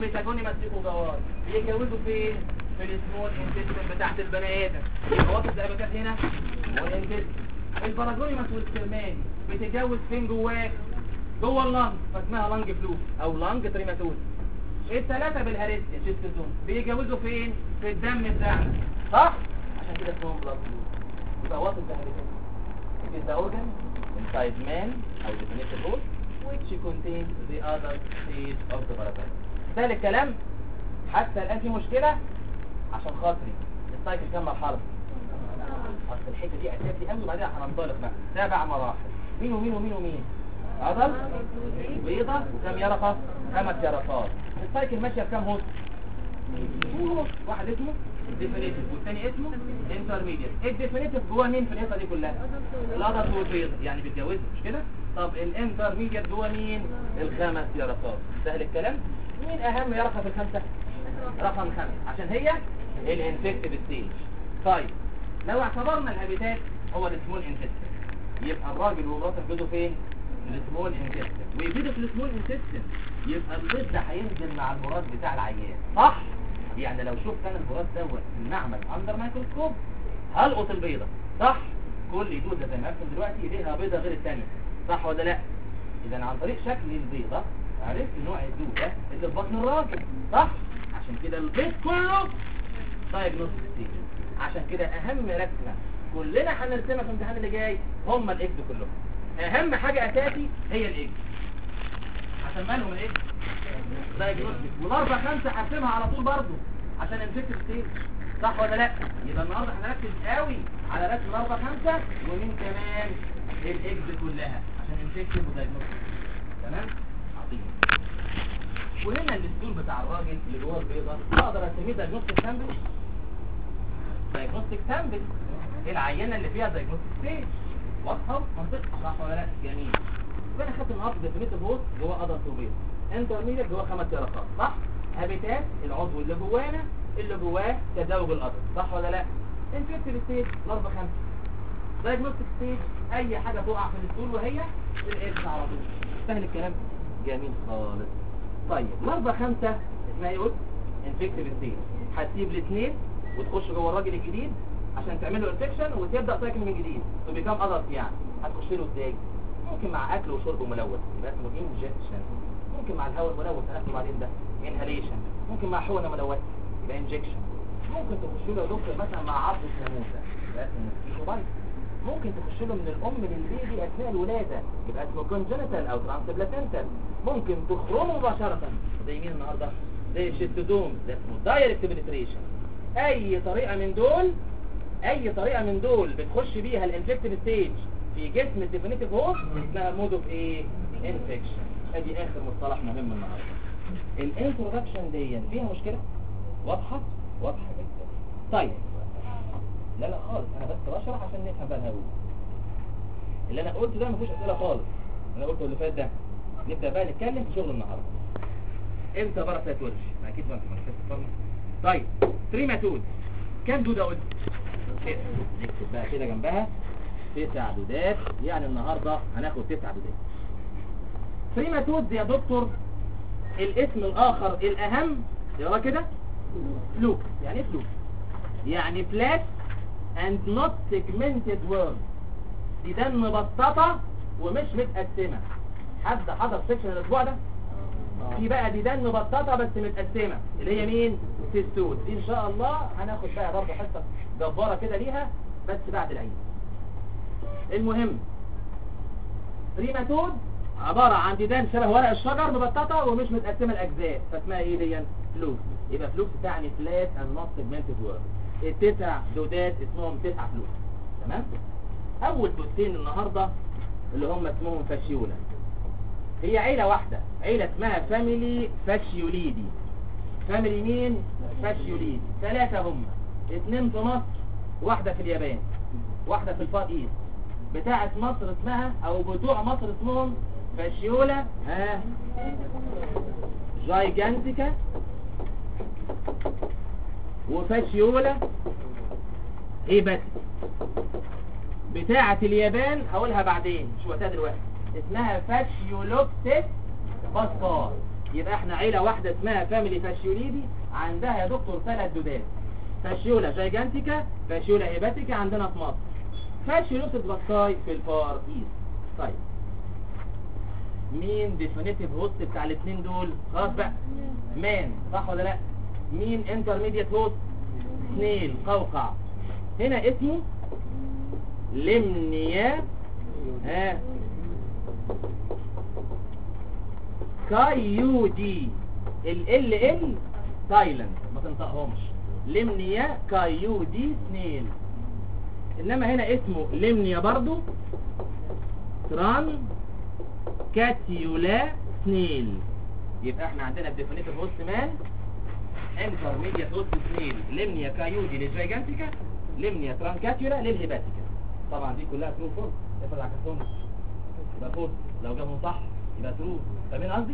بيتاجوني مسيكو جوار يتجوزوا فين في السمول انتستين بتاعت البني ادم يبقى واصل زي ما كانت هنا سمول انتستين الباراجونيماس والسرماني بتتجوز فين جواه جوه اللنج فاسمها لانج فلو او لانج تريماتوز الثلاثه بالهاريسيا شيستوزوم بيتجوزوا فين في الدم بتاعنا صح عشان كده اسمهم بلاد فلو يبقى واصل زي ما It is the organ inside man او definitive hole which contains the other stage of the parasite ده الكلام حتى الآن في مشكلة عشان خاطري السايكل كام مرحلة اصل الحته دي اساسي قوي وبعدين هننطلق بقى سبع مراحل مين ومين ومين ومين عضل بيضة وكم يرقة خمس يرقات السايكل ماشية بكام هوست هوست واحد اسمه ديفينيتيف والثاني اسمه انترميديت الديفينيتيف جوه مين في الحته دي كلها العضل والبيض يعني بيتجوزوا مش كده طب الانترميديت جوه مين الخمس يرقات سهل الكلام مين اهم يرقة في الخمسة رقم خمسة عشان هي الانفكتيف ستيج طيب لو اعتبرنا الهابيتات هو السمول انتستين يبقى الراجل ومراته يبيضوا فين السمول انتستين ويبيضوا في السمول انتستين يبقى البيض ده هينزل مع المراد بتاع العيان صح يعني لو شفت انا المراد دوت في المعمل اندر مايكروسكوب هلقط البيضه صح كل دوده زي ما قلت دلوقتي ليها بيضه غير الثانيه صح ولا لا اذا عن طريق شكل البيضه عرفت نوع الدوده اللي في بطن الراجل صح عشان كده البيض كله دايجنوستيك ستيج عشان كده اهم رسمه كلنا هنرسمها في الامتحان اللي جاي هم الاكس كلهم اهم حاجه اساسي هي الاكس عشان مالهم الاكس دايجنوستيك والاربع خمسه هرسمها على طول برضه عشان انفكت ستيج صح ولا لا يبقى النهارده هنركز قوي على رسم الاربع خمسه ومين كمان الاكس كلها عشان انفكت ودايجنوستيك تمام عظيم وهنا الدستور بتاع الراجل اللي جوه البيضه اقدر اسميه دايجنوستيك سامبل دايجنوستيك سامبل العينه اللي فيها دايجنوستيك ستيج واضحه منطقي صح ولا لا جميل يبقى انا خدت النهارده ديفينيتيف هوست جوه ادلت وبيض انترميديت جوه خمس يرقات صح هابيتات العضو اللي جوانا اللي جواه تزاوج الادلت صح ولا لا انفكتيف ستيج ضرب خمسه دايجنوستيك ستيج اي حاجه تقع في الدستور وهي الاكس على طول سهل الكلام جميل خالص طيب مرضى خمسة اسمها ايه قلت انفكتيف ستيج هتسيب الاثنين وتخش جوه الراجل الجديد عشان تعمل له انفكشن وتبدا سايكل من جديد تو بيكام ادلت يعني هتخش له ازاي ممكن مع اكل وشرب ملوث يبقى اسمه انجكشن ممكن مع الهواء الملوث هناخده بعدين ده انهاليشن ممكن مع حقنه ملوثه يبقى انجكشن ممكن تخش له دكتور مثلا مع عض ناموسه يبقى اسمه موسكيتو بايت ممكن تخش له من الام للبيبي اثناء الولاده يبقى اسمه كونجنتال او ترانسبلاتنتال ممكن تخرمه مباشره زي مين النهارده زي الشيستوزوم ده اسمه دايركت بنتريشن اي طريقه من دول اي طريقه من دول بتخش بيها الانفكتيف ستيج في جسم الديفينيتيف هوست اسمها مود اوف ايه انفكشن ادي اخر مصطلح مهم النهارده الانترودكشن دي فيها مشكله واضحه واضحه جدا طيب لا لا خالص انا بس بشرح عشان نفهم بقى الهوي اللي انا قلته ده ما فيهوش اسئله خالص انا قلته اللي فات ده نبدا بقى نتكلم في شغل النهارده امتى بره سيتولوجي ما اكيد ما انت طيب تريماتود كام دوده قلت تسع نكتب بقى كده جنبها تسع دودات يعني النهارده هناخد تسع دودات تريماتود يا دكتور الاسم الاخر الاهم يلا كده فلوك يعني ايه فلوك يعني فلات and not segmented worm دي دم مبسطة ومش متقسمة حد حضر سيكشن الاسبوع ده في بقى ديدان مبسطة بس متقسمة اللي هي مين سيستود دي ان شاء الله هناخد بقى برضه حصة جبارة كده ليها بس بعد العيد المهم ريماتود عبارة عن ديدان شبه ورق الشجر مبسطة ومش متقسمة الاجزاء فاسمها ايه دي فلوكس يبقى فلوكس تعني فلات and not segmented worm التسع دودات اسمهم تسع فلوس تمام اول دوتين النهاردة اللي هم اسمهم فاشيولا هي عيلة واحدة عيلة اسمها فاميلي فاشيوليدي فاميلي مين فاشيوليدي ثلاثة هم اثنين في مصر واحدة في اليابان واحدة في الفار ايست بتاعة مصر اسمها او بتوع مصر اسمهم فاشيولا ها جايجانتيكا وفاشيولا ايه بس بتاعة اليابان هقولها بعدين مش وقتها دلوقتي اسمها فاشيولوبسيس باسكار يبقى احنا عيلة واحدة اسمها فاميلي فاشيوليدي عندها يا دكتور ثلاث دودات فاشيولا جايجانتيكا فاشيولا هيباتيكا عندنا في مصر فاشيولوسيس باساي في الفار ايست طيب مين ديفينيتيف هوست بتاع الاثنين دول خلاص بقى مان صح ولا لا مين انترميديت هوست سنيل قوقع هنا اسمه لمنيا ها كايودي ال ال ال سايلنت ما تنطقهمش لمنيا كايودي سنيل انما هنا اسمه لمنيا برضو تران كاتيولا سنيل يبقى احنا عندنا الديفينيتيف هوست مان انترميديت هوست سنيل لمنيا كايودي للجايجانتيكا لمنيا ترانكاتيولا للهيباتيكا طبعا دي كلها ترو فولس افرض عكستهم يبقى فولس لو جابهم صح يبقى ترو فاهمين قصدي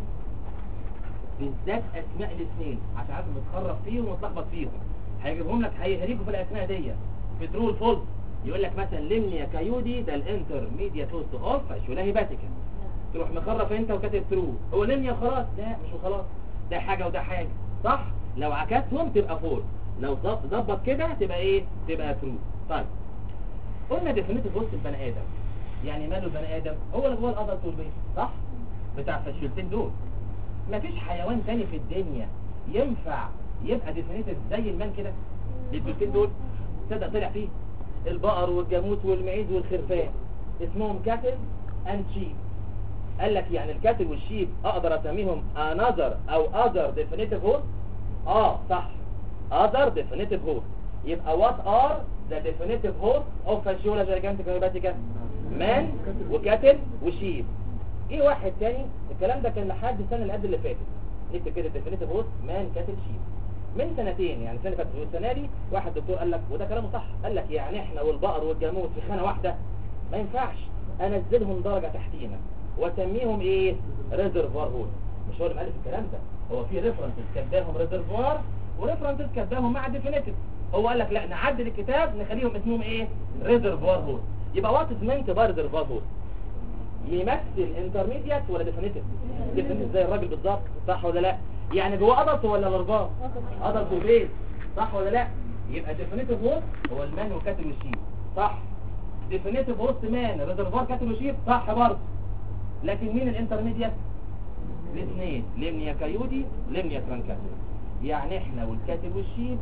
بالذات اسماء الاثنين عشان عارف متخرف فيهم ومتلخبط فيهم هيجيبهم لك هيهريكوا في الاسماء دي في ترو الفولس يقول لك مثلا لمنيا كايودي ده الانترميديت هوست اوف فاشولا هيباتيكا تروح مخرف انت وكاتب ترو هو لمنيا خلاص لا مش خلاص ده حاجة وده حاجة صح لو عكسهم تبقى فول لو ظب- ظبط كده تبقى ايه تبقى ترو طيب قلنا ديفينيتيف وسط البني ادم يعني ماله البني ادم هو اللي جوه الادلت والبيت صح بتاع الفاشيولتين دول مفيش حيوان تاني في الدنيا ينفع يبقى ديفينيتيف زي المان كده الدولتين دول تصدق طلع فيه البقر والجاموس والمعيز والخرفان اسمهم كاتل اند شيب قال لك يعني الكاتل والشيب اقدر اسميهم another او other definitive host اه صح other definitive host يبقى what are the definitive host of fasciola gigantica hepatica man وكاتل وشيب ايه واحد تاني الكلام ده كان لحد السنه اللي قبل اللي فاتت نكتب كده definitive host man كاتل شيب من سنتين يعني السنه اللي فاتت والسنه دي واحد دكتور قال لك وده كلامه صح قال لك يعني احنا والبقر والجاموس في خانه واحده ما ينفعش انزلهم درجه تحتينا واسميهم ايه ريزرفوار هول مش هو اللي مؤلف الكلام ده هو في ريفرنسز كاتباهم ريزرفوار وريفرنسز كاتباهم مع ديفينيتيف هو قال لك لا نعدل الكتاب نخليهم اسمهم ايه ريزرفوار هول يبقى وات از مينت باي ريزرفوار هول يمثل انترميديت ولا ديفينيتيف ديفينيتيف زي الراجل بالظبط صح ولا لا يعني جوه ادلت ولا الارباب ادلت وبيت صح ولا لا يبقى ديفينيتيف هوست هو المان والكاتل والشيب صح ديفينيتيف هوست مان ريزرفوار كاتل وشيب صح برضه لكن مين الانترميديت الاثنين لمنيا كايودي لمنيا ترانكاتل يعني احنا والكاتل والشيب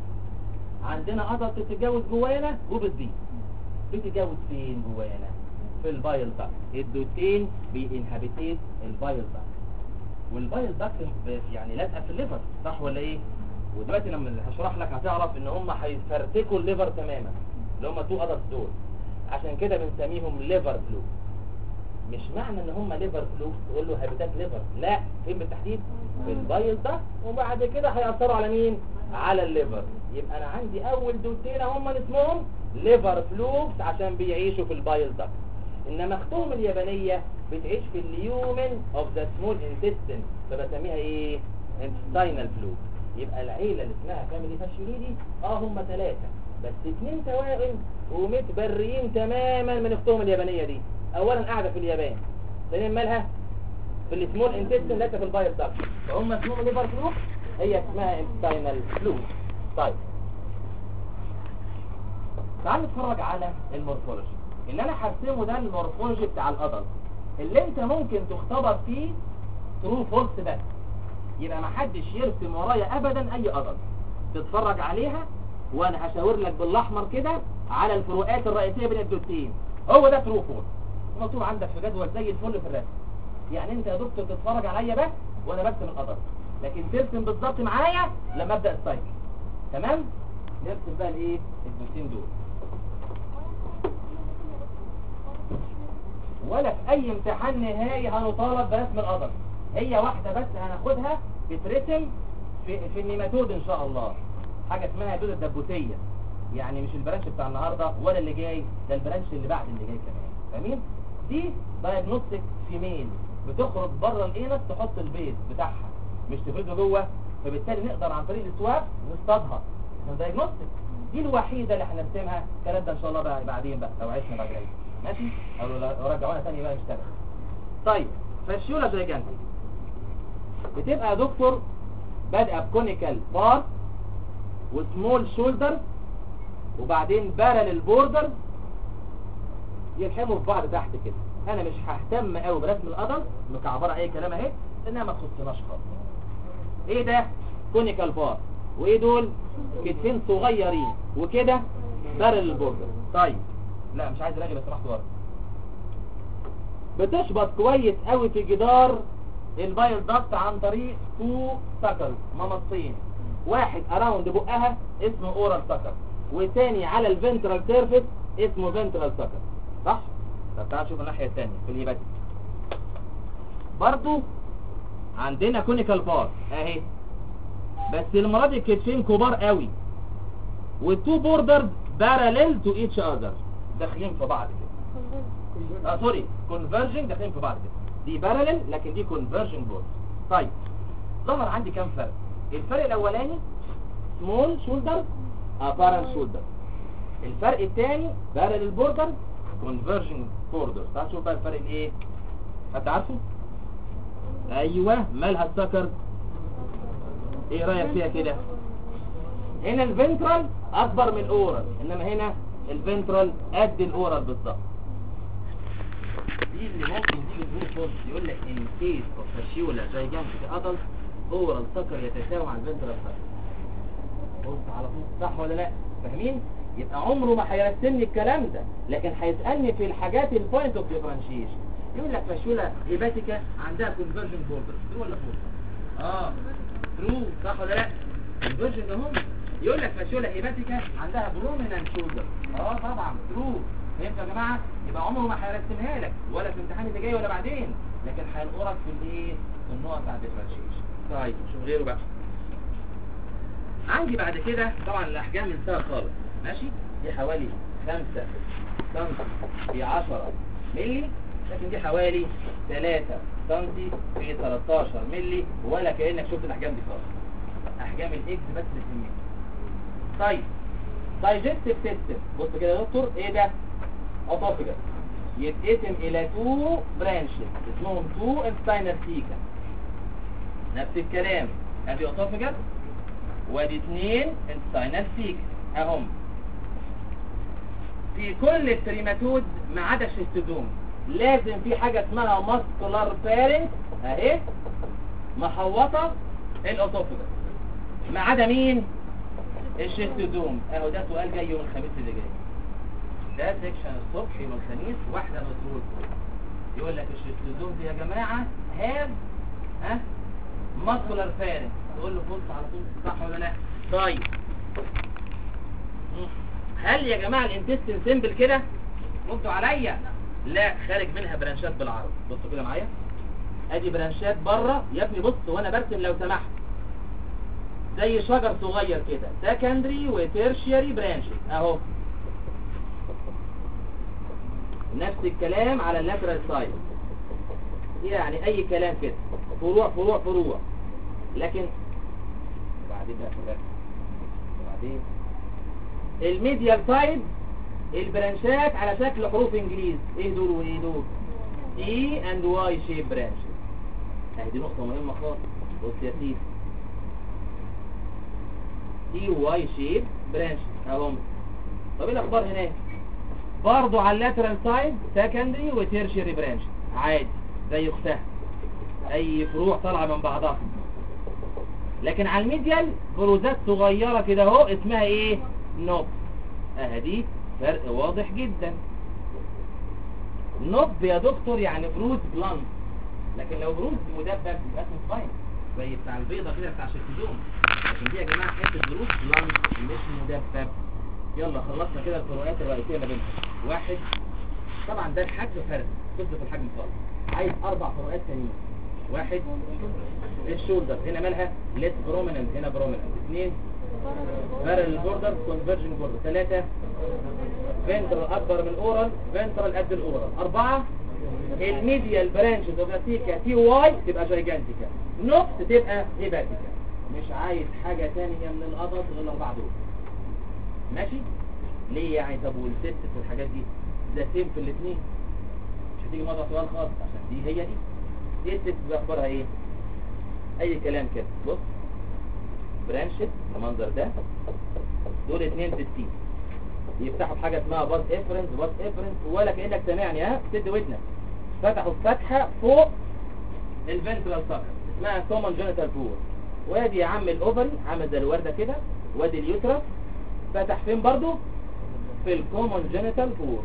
عندنا ادلت بتتجوز جوانا وبتبيض بتتجوز فين جوانا في البايل داكت الدوتين بينهبتيت البايل داكت والبايل داكت يعني لازقه في الليفر صح ولا ايه ودلوقتي لما هشرح لك هتعرف ان هم هيفرتكوا الليفر تماما اللي هم تو ادلت دول عشان كده بنسميهم ليفر فلو مش معنى ان هم ليفر فلو تقول له هابيتات ليفر لا فين بالتحديد في البايل ده وبعد كده هيأثروا على مين على الليفر يبقى انا عندي اول دوتين هم اسمهم ليفر فلوكس عشان بيعيشوا في البايل ده انما اختهم اليابانية بتعيش في اليومن اوف ذا سمول انتستين فبسميها ايه انتستينال فلو يبقى العيلة اللي اسمها فاميلي فاشيوليدي اه هم ثلاثة بس اتنين توائم ومتبريين تماما من اختهم اليابانية دي اولا قاعدة في اليابان ثانيا مالها في السمول انتستين لسه في البايل داكت فهم اسمهم ليفر فلو هي اسمها انتستينال فلو طيب تعال نتفرج على المورفولوجي اللي انا هرسمه ده المورفولوجي بتاع الادلت اللي انت ممكن تختبر فيه ترو فولس بس يبقى ما حدش يرسم ورايا ابدا اي ادلت تتفرج عليها وانا هشاور لك بالاحمر كده على الفروقات الرئيسيه بين الدوتين هو ده ترو فولس مكتوب عندك في جدول زي الفل في الرسم يعني انت يا دكتور تتفرج عليا بس وانا برسم الادلت لكن ترسم بالظبط معايا لما ابدا السايكل تمام نرسم بقى الايه الدوتين دول ولا في اي امتحان نهائي هنطالب برسم القدر هي واحدة بس هناخدها بترسم في, في النيماتود ان شاء الله حاجة اسمها دودة الدبوسية يعني مش البرانش بتاع النهاردة ولا اللي جاي ده البرانش اللي بعد اللي جاي كمان فاهمين دي دايجنوستيك فيميل بتخرج بره الانس تحط البيض بتاعها مش تفرده جوه فبالتالي نقدر عن طريق السواب نصطادها دايجنوستيك دي الوحيدة اللي هنرسمها الكلام ده ان شاء الله بقى بعدين بقى لو عشنا بعد العيد ماشي او لو رجعونا تاني بقى نشتغل طيب فالشيولا جايجانتي بتبقى يا دكتور بادئه بكونيكال بار وسمول شولدر وبعدين بارل بوردر يلحموا في بعض تحت كده انا مش ههتم قوي برسم القدم مكعبره اي كلام اهي لانها ما تخصناش خالص ايه ده كونيكال بار وايه دول كتفين صغيرين وكده بارل بوردر طيب لا مش عايز الاقي لو سمحت ورا بتشبط كويس قوي في جدار البايل دكت عن طريق تو سكرز ممصين واحد اراوند بقها اسمه اورال سكر وثاني على الفنترال سيرفيس اسمه فنترال سكر صح طب تعال نشوف الناحيه الثانيه في الهيباتيك برضو عندنا كونيكال بار اهي بس المره دي الكتفين كبار قوي والتو بوردرز باراليل تو ايتش اذر داخلين في بعض كده اه سوري كونفرجنج داخلين في بعض كده دي باراليل لكن دي كونفرجنج بورد طيب ظهر عندي كام فرق الفرق الاولاني سمول شولدر ابارنت شولدر الفرق الثاني باراليل بوردر كونفرجنج بوردر تعال نشوف بقى الفرق الايه حد عارفه ايوه مالها السكر ايه رايك فيها كده هنا الفنترال اكبر من الاورال انما هنا الفنترال قد الاورال بالظبط دي اللي ممكن تيجي تقول فورس يقول لك ان كيس اوف فاشيولا جايجانتيك ادلت اورال سكر يتساوى مع الفنترال سكر بص على طول صح ولا لا فاهمين يبقى عمره ما هيرسم لي الكلام ده لكن هيسالني في الحاجات البوينت اوف ديفرنشيشن يقول لك فاشيولا هيباتيكا عندها كونفرجن بوردر ترو ولا فولس اه ترو صح ولا لا كونفرجن اهو يقول لك فاشيولا هيباتيكا عندها برومينانت شولدر اه طبعا ترو فهمتوا يا جماعه يبقى عمره ما هيرسمها لك ولا في الامتحان اللي جاي ولا بعدين لكن هينقرك في الايه في النقط بتاع الديفرنشيشن طيب شوف غيره بقى عندي بعد كده طبعا الاحجام انتهى خالص ماشي دي حوالي 5 سم في 10 مللي لكن دي حوالي 3 سم في 13 مللي ولا كانك شفت الاحجام دي خالص احجام الاكس بس اللي تهمني طيب دايجستيف سيستم بص كده يا دكتور ايه ده اوتوفيجر يتقسم الى تو برانشز اسمهم تو انستاينر سيكا نفس الكلام ادي اوتوفيجر وادي اثنين انستاينر سيكا اهم في كل التريماتود ما عدا الشيستودوم لازم في حاجه اسمها ماسكولار بارنت اهي محوطه الاوتوفيجر ما عدا مين الشيستودوم اهو ده سؤال جاي يوم الخميس اللي جاي ده سيكشن الصبح يوم الخميس واحدة مسؤول يقول لك الشيستودوم دي يا جماعة هاف ها ماسكولار فارنج تقول له بص على طول صح ولا لا طيب هل يا جماعة الانتستين سيمبل كده ردوا عليا لا خارج منها برانشات بالعرض بصوا كده معايا ادي برانشات بره يا ابني بص وانا برسم لو سمحت زي شجر صغير كده سكندري وتيرشيري برانشز اهو نفس الكلام على اللاترال سايد يعني اي كلام كده فروع فروع فروع لكن وبعدين بقى وبعدين الميديال سايد البرانشات على شكل حروف انجليزي ايه دول وايه دول اي اند واي شيب برانشز اهي دي نقطه مهمه خالص بص يا سيدي اي واي شيب برانش اهو طب ايه الاخبار هناك برضو على اللاترال سايد سكندري وتيرشري برانش عادي زي اختها اي فروع طالعه من بعضها لكن على الميديال بروزات صغيره كده اهو اسمها ايه نوب اهدي فرق واضح جدا نوب يا دكتور يعني بروز بلانت لكن لو بروز مدبب يبقى اسمه سباين زي بتاع البيضه كده بتاع الشيستوزوم لكن دي يا جماعه حته بروز بلانت مش مدبب يلا خلصنا كده الفروقات الرئيسيه ما بينهم واحد طبعا ده الحجم فرق قصه في الحجم خالص عايز اربع فروقات تانيين واحد الشولدر هنا مالها ليس بروميننت هنا بروميننت اثنين بارل بوردر كونفرجن بوردر ثلاثة فنترال اكبر من اورال فنترال قد الاورال اربعة الميديال برانشز اوف تيكا تي واي تبقى جايجانتيكا نوكس تبقى هيباتيكا مش عايز حاجة تانية من القدر غير الاربعة دول ماشي ليه يعني طب والست في الحاجات دي ده سيم في الاثنين مش هتيجي موضوع سؤال خالص عشان دي هي دي ايه الست بقى اخبارها ايه اي كلام كده بص برانشت المنظر ده دول اتنين في السي يفتحوا بحاجه اسمها باز افرنس باز افرنس ولا كانك سامعني ها سد ودنك فتحوا فتحه فوق الفنترال ساكر اسمها كومن جينيتال بور وادي يا عم الاوفري عامل زي الورده كده وادي اليوترس فتح فين برضو في الكومن جينيتال بور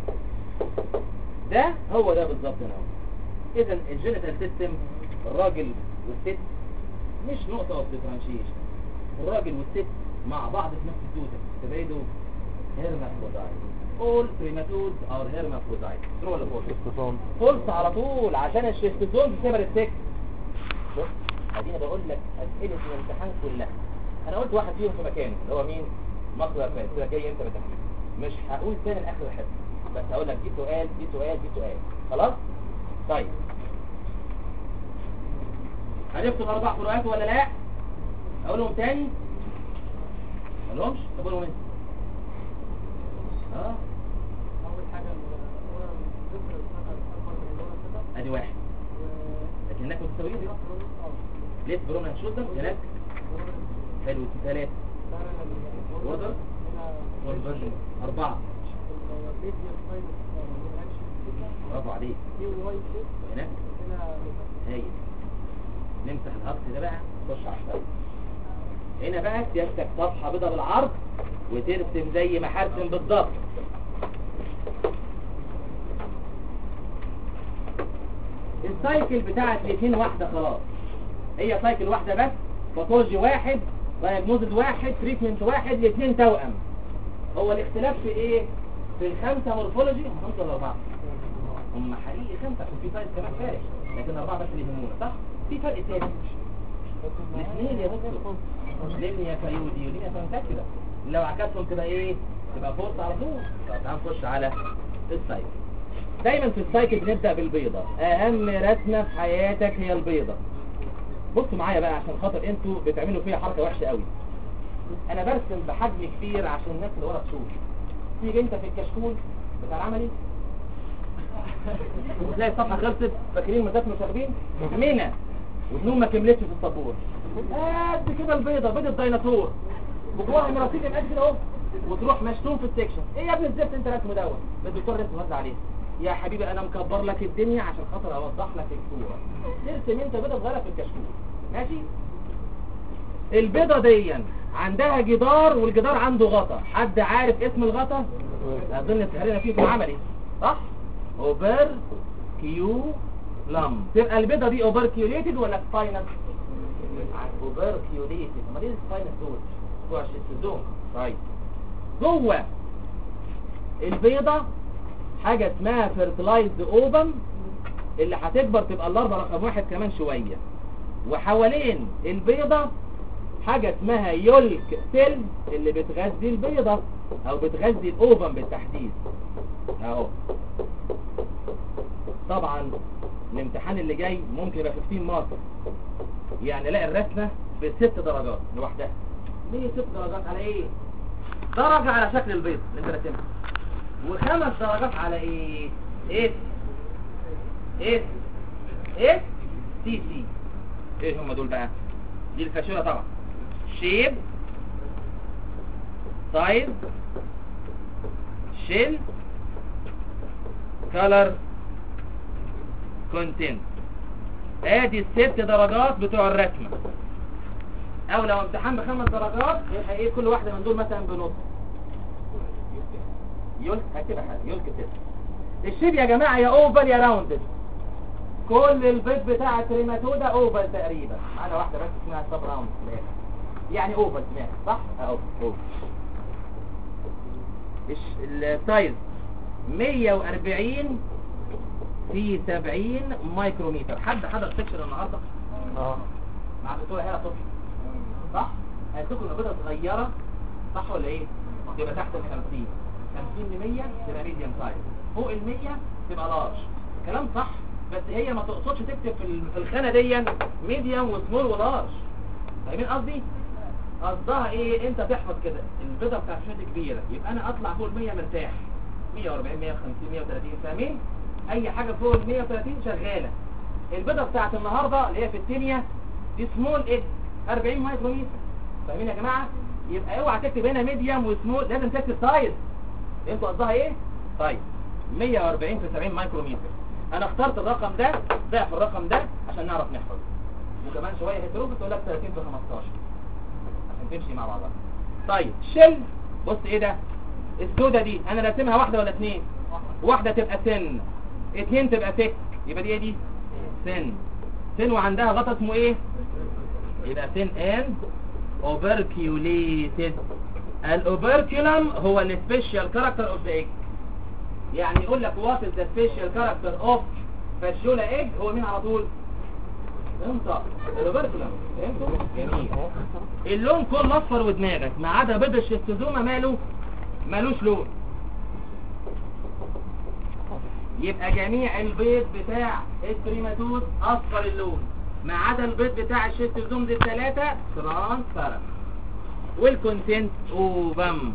ده هو ده بالظبط هنا اهو. اذا الجينيتال سيستم الراجل والست مش نقطه اوف ديفرنشيشن الراجل والست مع بعض في نفس التوته تبعدوا هيرمافرودايت all primatodes are hermaphrodites true ولا false استفهام فولس على طول عشان الشيستوزون بتبر السكس بص اديني بقول لك اسئله الامتحان كلها انا قلت واحد فيهم في مكانه اللي هو مين مصدر فاس كده جاي انت بتحكي مش هقول تاني لاخر الحصه بس هقول لك دي سؤال دي سؤال دي سؤال خلاص طيب هنكتب اربع فروقات ولا لا اقولهم تاني اقولهمش طب اقولهم انت اه أول حاجة الأولى الذكر السنة الأكبر من الأولى كده ادي واحد لكن هناك متساويين ليس برونا شوزن هناك حلو ثلاثة وضع والفرجن أربعة برافو عليك وهناك هايل نمسح الأقص ده بقى خش على الشرق هنا بقى سيادتك صفحة بيضة بالعرض وترسم زي ما هرسم بالظبط السايكل بتاعت الاثنين واحدة خلاص هي سايكل واحدة بس باثولوجي واحد دايجنوزز واحد تريتمنت واحد الاثنين توأم هو الاختلاف في ايه؟ في الخمسة مورفولوجي هم خمسة ولا أربعة؟ هم حقيقي خمسة عشان في سايز كمان فارق لكن أربعة بس اللي يهمونا صح؟ في فرق تاني الاثنين يا دكتور لينيا كيودي ولينيا فانتاكيولا لو عكسهم تبقى ايه؟ تبقى فورس على طول طب تعال نخش على السايكل دايما في السايكل بنبدأ بالبيضة أهم رسمة في حياتك هي البيضة بصوا معايا بقى عشان خاطر انتوا بتعملوا فيها حركة وحشة قوي انا برسم بحجم كبير عشان الناس اللي ورا تشوف تيجي انت في الكشكول بتاع العملي وتلاقي الصفحة خلصت فاكرين متات مشاغبين منى والنوم ما كملتش في السبورة قد كده البيضة بيضة ديناصور وجواها مراسيل قد كده اهو وتروح مشتوم في السكشن ايه يا ابن الزفت انت رسمه دوت ده الدكتور رسم وزع عليه يا حبيبي انا مكبر لك الدنيا عشان خاطر اوضح لك الصوره ترسم انت بيضه صغيره في الكشكول ماشي البيضه دي عندها جدار والجدار عنده غطا حد عارف اسم الغطا اظن سهرنا فيه في العملي صح اوبر كيو لم تبقى البيضه دي اوبر كيوليتد ولا سباينس اوبر كيوليتد ما دي السباينس دول بتوع الشيستوزوم طيب جوه البيضه حاجة اسمها فيرتلايزد اوبن اللي هتكبر تبقى اللاربة رقم واحد كمان شوية وحوالين البيضة حاجة اسمها يولك سيل اللي بتغذي البيضة او بتغذي الاوبن بالتحديد اهو طبعا الامتحان اللي جاي ممكن يبقى 15 مارك يعني لاقي الرسمة بست درجات لوحدها ليه ست درجات على ايه درجة على شكل البيض اللي انت رسمها وخمس درجات على ايه ايه ايه ايه سي سي ايه هم دول بقى دي الفاشوره طبعا شيب سايز شيل كلر كونتنت ادي الست درجات بتوع الرسمه او لو امتحان بخمس درجات يبقى ايه كل واحده من دول مثلا بنص يولك هكتبها حاجه يولك كده الشيب يا جماعه يا اوفال يا راوندد كل البيض بتاع التريماتودا اوفال تقريبا معانا واحده بس اسمها سب راوند في الآخر. يعني اوفال سمعت صح اهو اوفال الش- السايز 140 في 70 مايكرومتر حد حضر سكشن النهارده اه مع الدكتوره هلا صبحي صح هتكون البيضه صغيره صح ولا ايه تبقى تحت ال 50 50 ل 100 تبقى ميديم سايز فوق ال 100 تبقى لارج كلام صح بس هي ما تقصدش تكتب في ال- في الخانه دي ميديم وسمول ولارج فاهمين قصدي قصدها ايه انت تحفظ كده البيضه بتاعت شد كبيره يبقى انا اطلع فوق ال 100 مرتاح 140 150 130 فاهمين اي حاجه فوق ال 130 شغاله البيضه بتاعت النهارده اللي هي في التانية دي سمول ايه 40 مايكرومتر فاهمين يا جماعه يبقى اوعى تكتب هنا ميديوم وسمول لازم تكتب سايز انتوا قصدها ايه طيب 140 في 70 مايكرومتر انا اخترت الرقم ده ضعف الرقم ده عشان نعرف نحفظ وكمان شويه هيتروف تقول لك 30 في 15 عشان تمشي مع بعضها طيب شل بص ايه ده السودة دي انا راسمها واحده ولا اتنين واحده تبقى سن اتنين تبقى تك يبقى دي ايه دي سن سن وعندها غطا اسمه ايه يبقى سن ان اوبركيوليتد الاوبركيولم هو السبيشال كاركتر اوف ذا ايج يعني يقول لك وات از ذا سبيشال كاركتر اوف فاشيولا ايج هو مين على طول انت الاوبركيولم فهمتوا جميل اللون كله اصفر ودماغك ما عدا بيض الشيستوزوما ماله مالوش لون يبقى جميع البيض بتاع التريماتود اصفر اللون ما عدا البيض بتاع الشيستوزوم دي الثلاثه ترانسبيرنت والكونتنت اوفم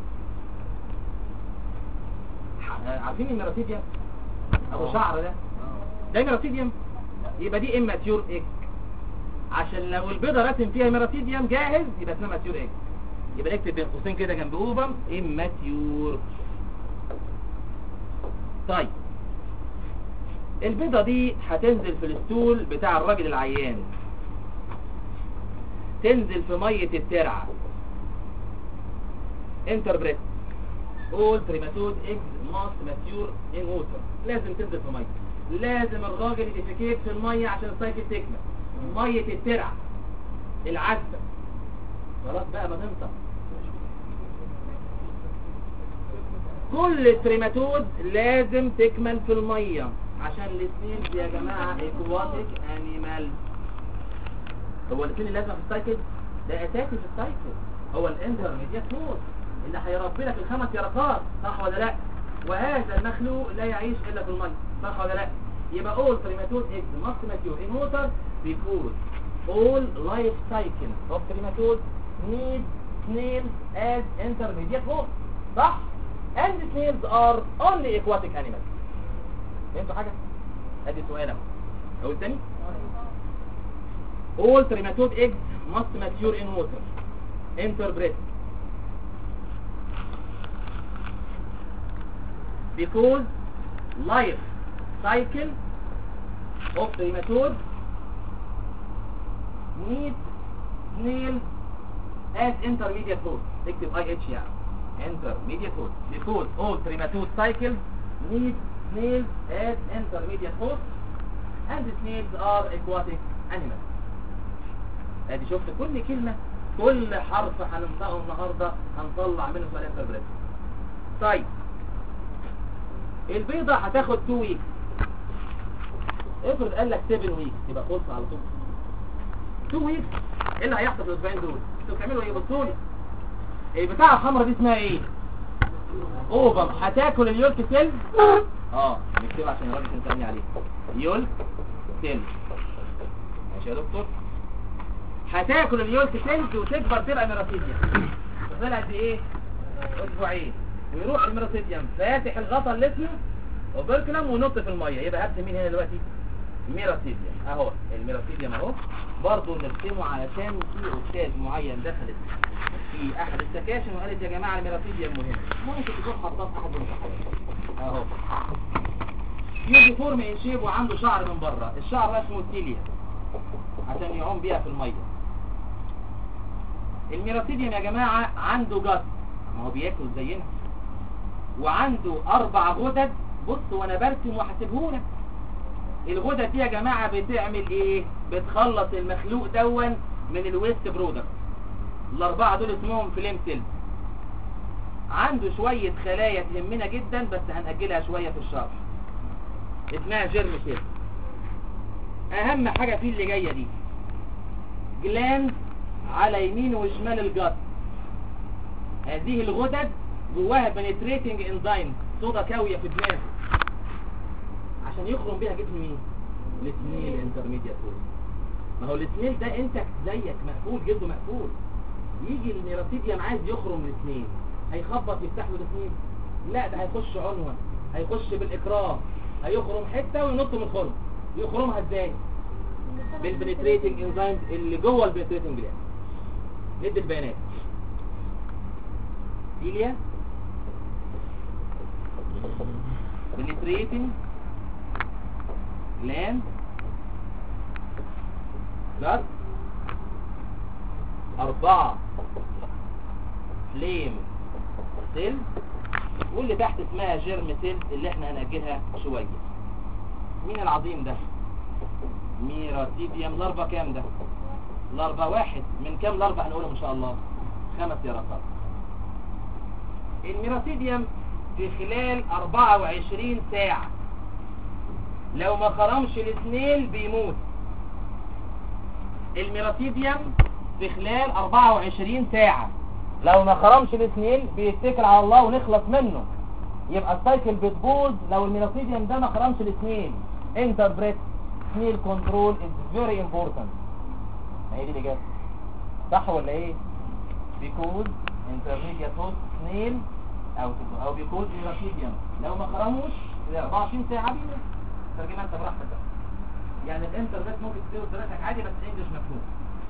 عارفين الميراتيديوم ابو شعر ده ده ميراتيديوم يبقى دي اماتيور ايج عشان لو البيضه راسم فيها ميراتيديوم جاهز يبقى اسمها ماتيور ايج يبقى نكتب بين قوسين كده جنب اوفم اماتيور طيب البيضه دي هتنزل في الستول بتاع الراجل العيان تنزل في ميه الترعه انتربريت all trematode eggs must mature in water لازم تنزل في ميه لازم الراجل يديفيكيت في الميه عشان السايكل تكمل ميه الترعه العذبه خلاص بقى ما تنطق كل التريماتود لازم تكمل في الميه عشان الاثنين دي يا جماعه اكواتيك انيمال هو الاثنين اللي لازم في السايكل ده اساسي في السايكل هو الانترميديات فور اللي هيربي لك الخمس يرقات صح ولا لا وهذا المخلوق لا يعيش الا في الميه صح ولا لا يبقى all trematode eggs must mature in water because all life cycle of trematode need snails as intermediate host صح and snails are only aquatic animals فهمتوا حاجه ادي سؤال اهو اقول تاني all trematode eggs must mature in water interbred because life cycle of trematode need snails as intermediate host اكتب اي اتش يعني intermediate host because all trematode cycles need snails as intermediate host and snails are aquatic animals ادي شفت كل كلمة كل حرف هننطقه النهاردة هنطلع منه سؤال انتربريت طيب البيضة هتاخد 2 ويكس افرض قال لك 7 ويكس يبقى خلص على طول 2 ويكس ايه اللي هيحصل في الاسبوعين دول انتوا بتعملوا ايه بصوا لي البتاعه الحمراء دي اسمها ايه اوفم هتاكل اليولك سيل اه نكتبها عشان الراجل تنساني عليه يولك سيل ماشي يا دكتور هتاكل اليولك سيلز وتكبر تبقى ميراسيديا تفضل قد ايه اسبوعين ويروح الميراسيديوم فاتح الغطا اللي اسمه اوبركلم ونط في الميه يبقى هرسم مين هنا دلوقتي ميراسيديوم اهو الميراسيديوم اهو برضه نرسمه علشان في استاذ معين دخلت في احد السكاشن وقالت يا جماعه الميراسيديوم مهم ممكن تكون حطاه في احد الامتحانات اهو يجي فورم ان شيب وعنده شعر من بره الشعر ده اسمه تيليا عشان يعوم بيها في الميه الميراسيديوم يا جماعه عنده جت ما هو بياكل زينا وعنده اربع غدد بص وانا برسم وهسيبهولك الغدد دي يا جماعه بتعمل ايه بتخلص المخلوق دون من الويست برودكت الاربعه دول اسمهم فليم سيلز عنده شويه خلايا تهمنا جدا بس هنأجلها شويه في الشرح اسمها جيرم سيل اهم حاجه فيه اللي جايه دي جلاند على يمين وشمال الجت هذه الغدد جواها بنتريتنج انزيم صودا كاويه في دماغه عشان يخرم بيها جسم مين السميل انترميديات ما هو السميل ده انت زيك مقفول جلده مقفول يجي الميراسيديوم عايز يخرم السميل هيخبط يفتح له السميل لا ده هيخش عنوة هيخش بالاكراه هيخرم حته وينط من الخرم يخرمها ازاي بالبنتريتنج انزيمز اللي جوه البنتريتنج جلاند ندي البيانات إيليا penetrating gland blood أربعة فليم سيل واللي تحت اسمها جيرم سيل اللي احنا هنأجلها شوية مين العظيم ده ميراتيديوم لارفا كام ده لارفا واحد من كام لارفا هنقولهم ان شاء الله خمس يرقات الميراتيديوم في خلال 24 ساعة لو ما خرمش الاثنين بيموت الميراتيديوم في خلال 24 ساعة لو ما خرمش الاثنين بيتكل على الله ونخلص منه يبقى السايكل بتبوظ لو الميراتيديوم ده ما خرمش الاثنين انتربريت سنيل كنترول از فيري امبورتنت هي دي الاجابه صح ولا ايه because intermediate host snail او او because miracidium لو ما خرموش في 24 ساعه بيموت ترجمه انت براحتك بقى يعني الانترنت ممكن تديله دراستك عادي بس الانجليش مفهوم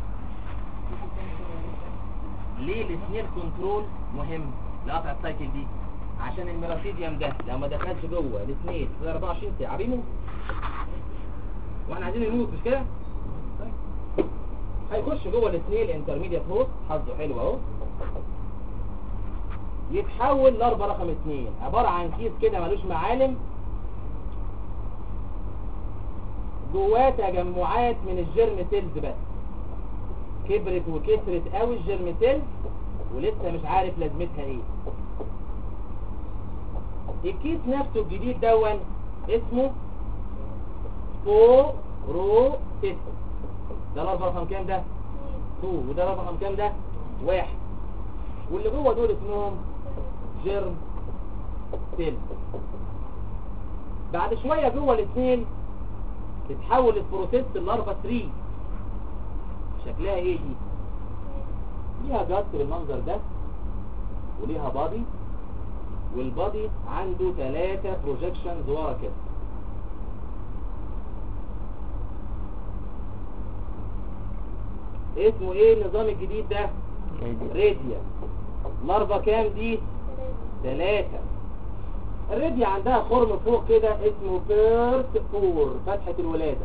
ليه السنيل كنترول مهم لقطع السايكل دي عشان الميراسيديوم ده لو ما دخلش جوه السنيل في 24 ساعه بيموت واحنا عايزين يموت مش كده طيب. هيخش جوه السنيل انترميديت هوست حظه حلو اهو يتحول لاربا رقم اتنين عبارة عن كيس كده ملوش معالم جواه تجمعات من الجيرم سيلز بس كبرت وكسرت قوي الجيرم سيلز ولسه مش عارف لازمتها ايه الكيس نفسه الجديد دون اسمه سبوروسيس ده الاربع رقم كام ده 2 وده الاربع رقم كام ده واحد واللي جوه دول اسمهم جيرم سيل بعد شوية جوه الاثنين تتحول البروسيس الاربع 3 شكلها ايه دي ليها جات بالمنظر ده وليها بادي والبادي عنده ثلاثة بروجكشنز ورا كده اسمه ايه النظام الجديد ده راديا لارفا كام دي ثلاثة الراديا عندها خرم فوق كده اسمه بيرت فور فتحة الولادة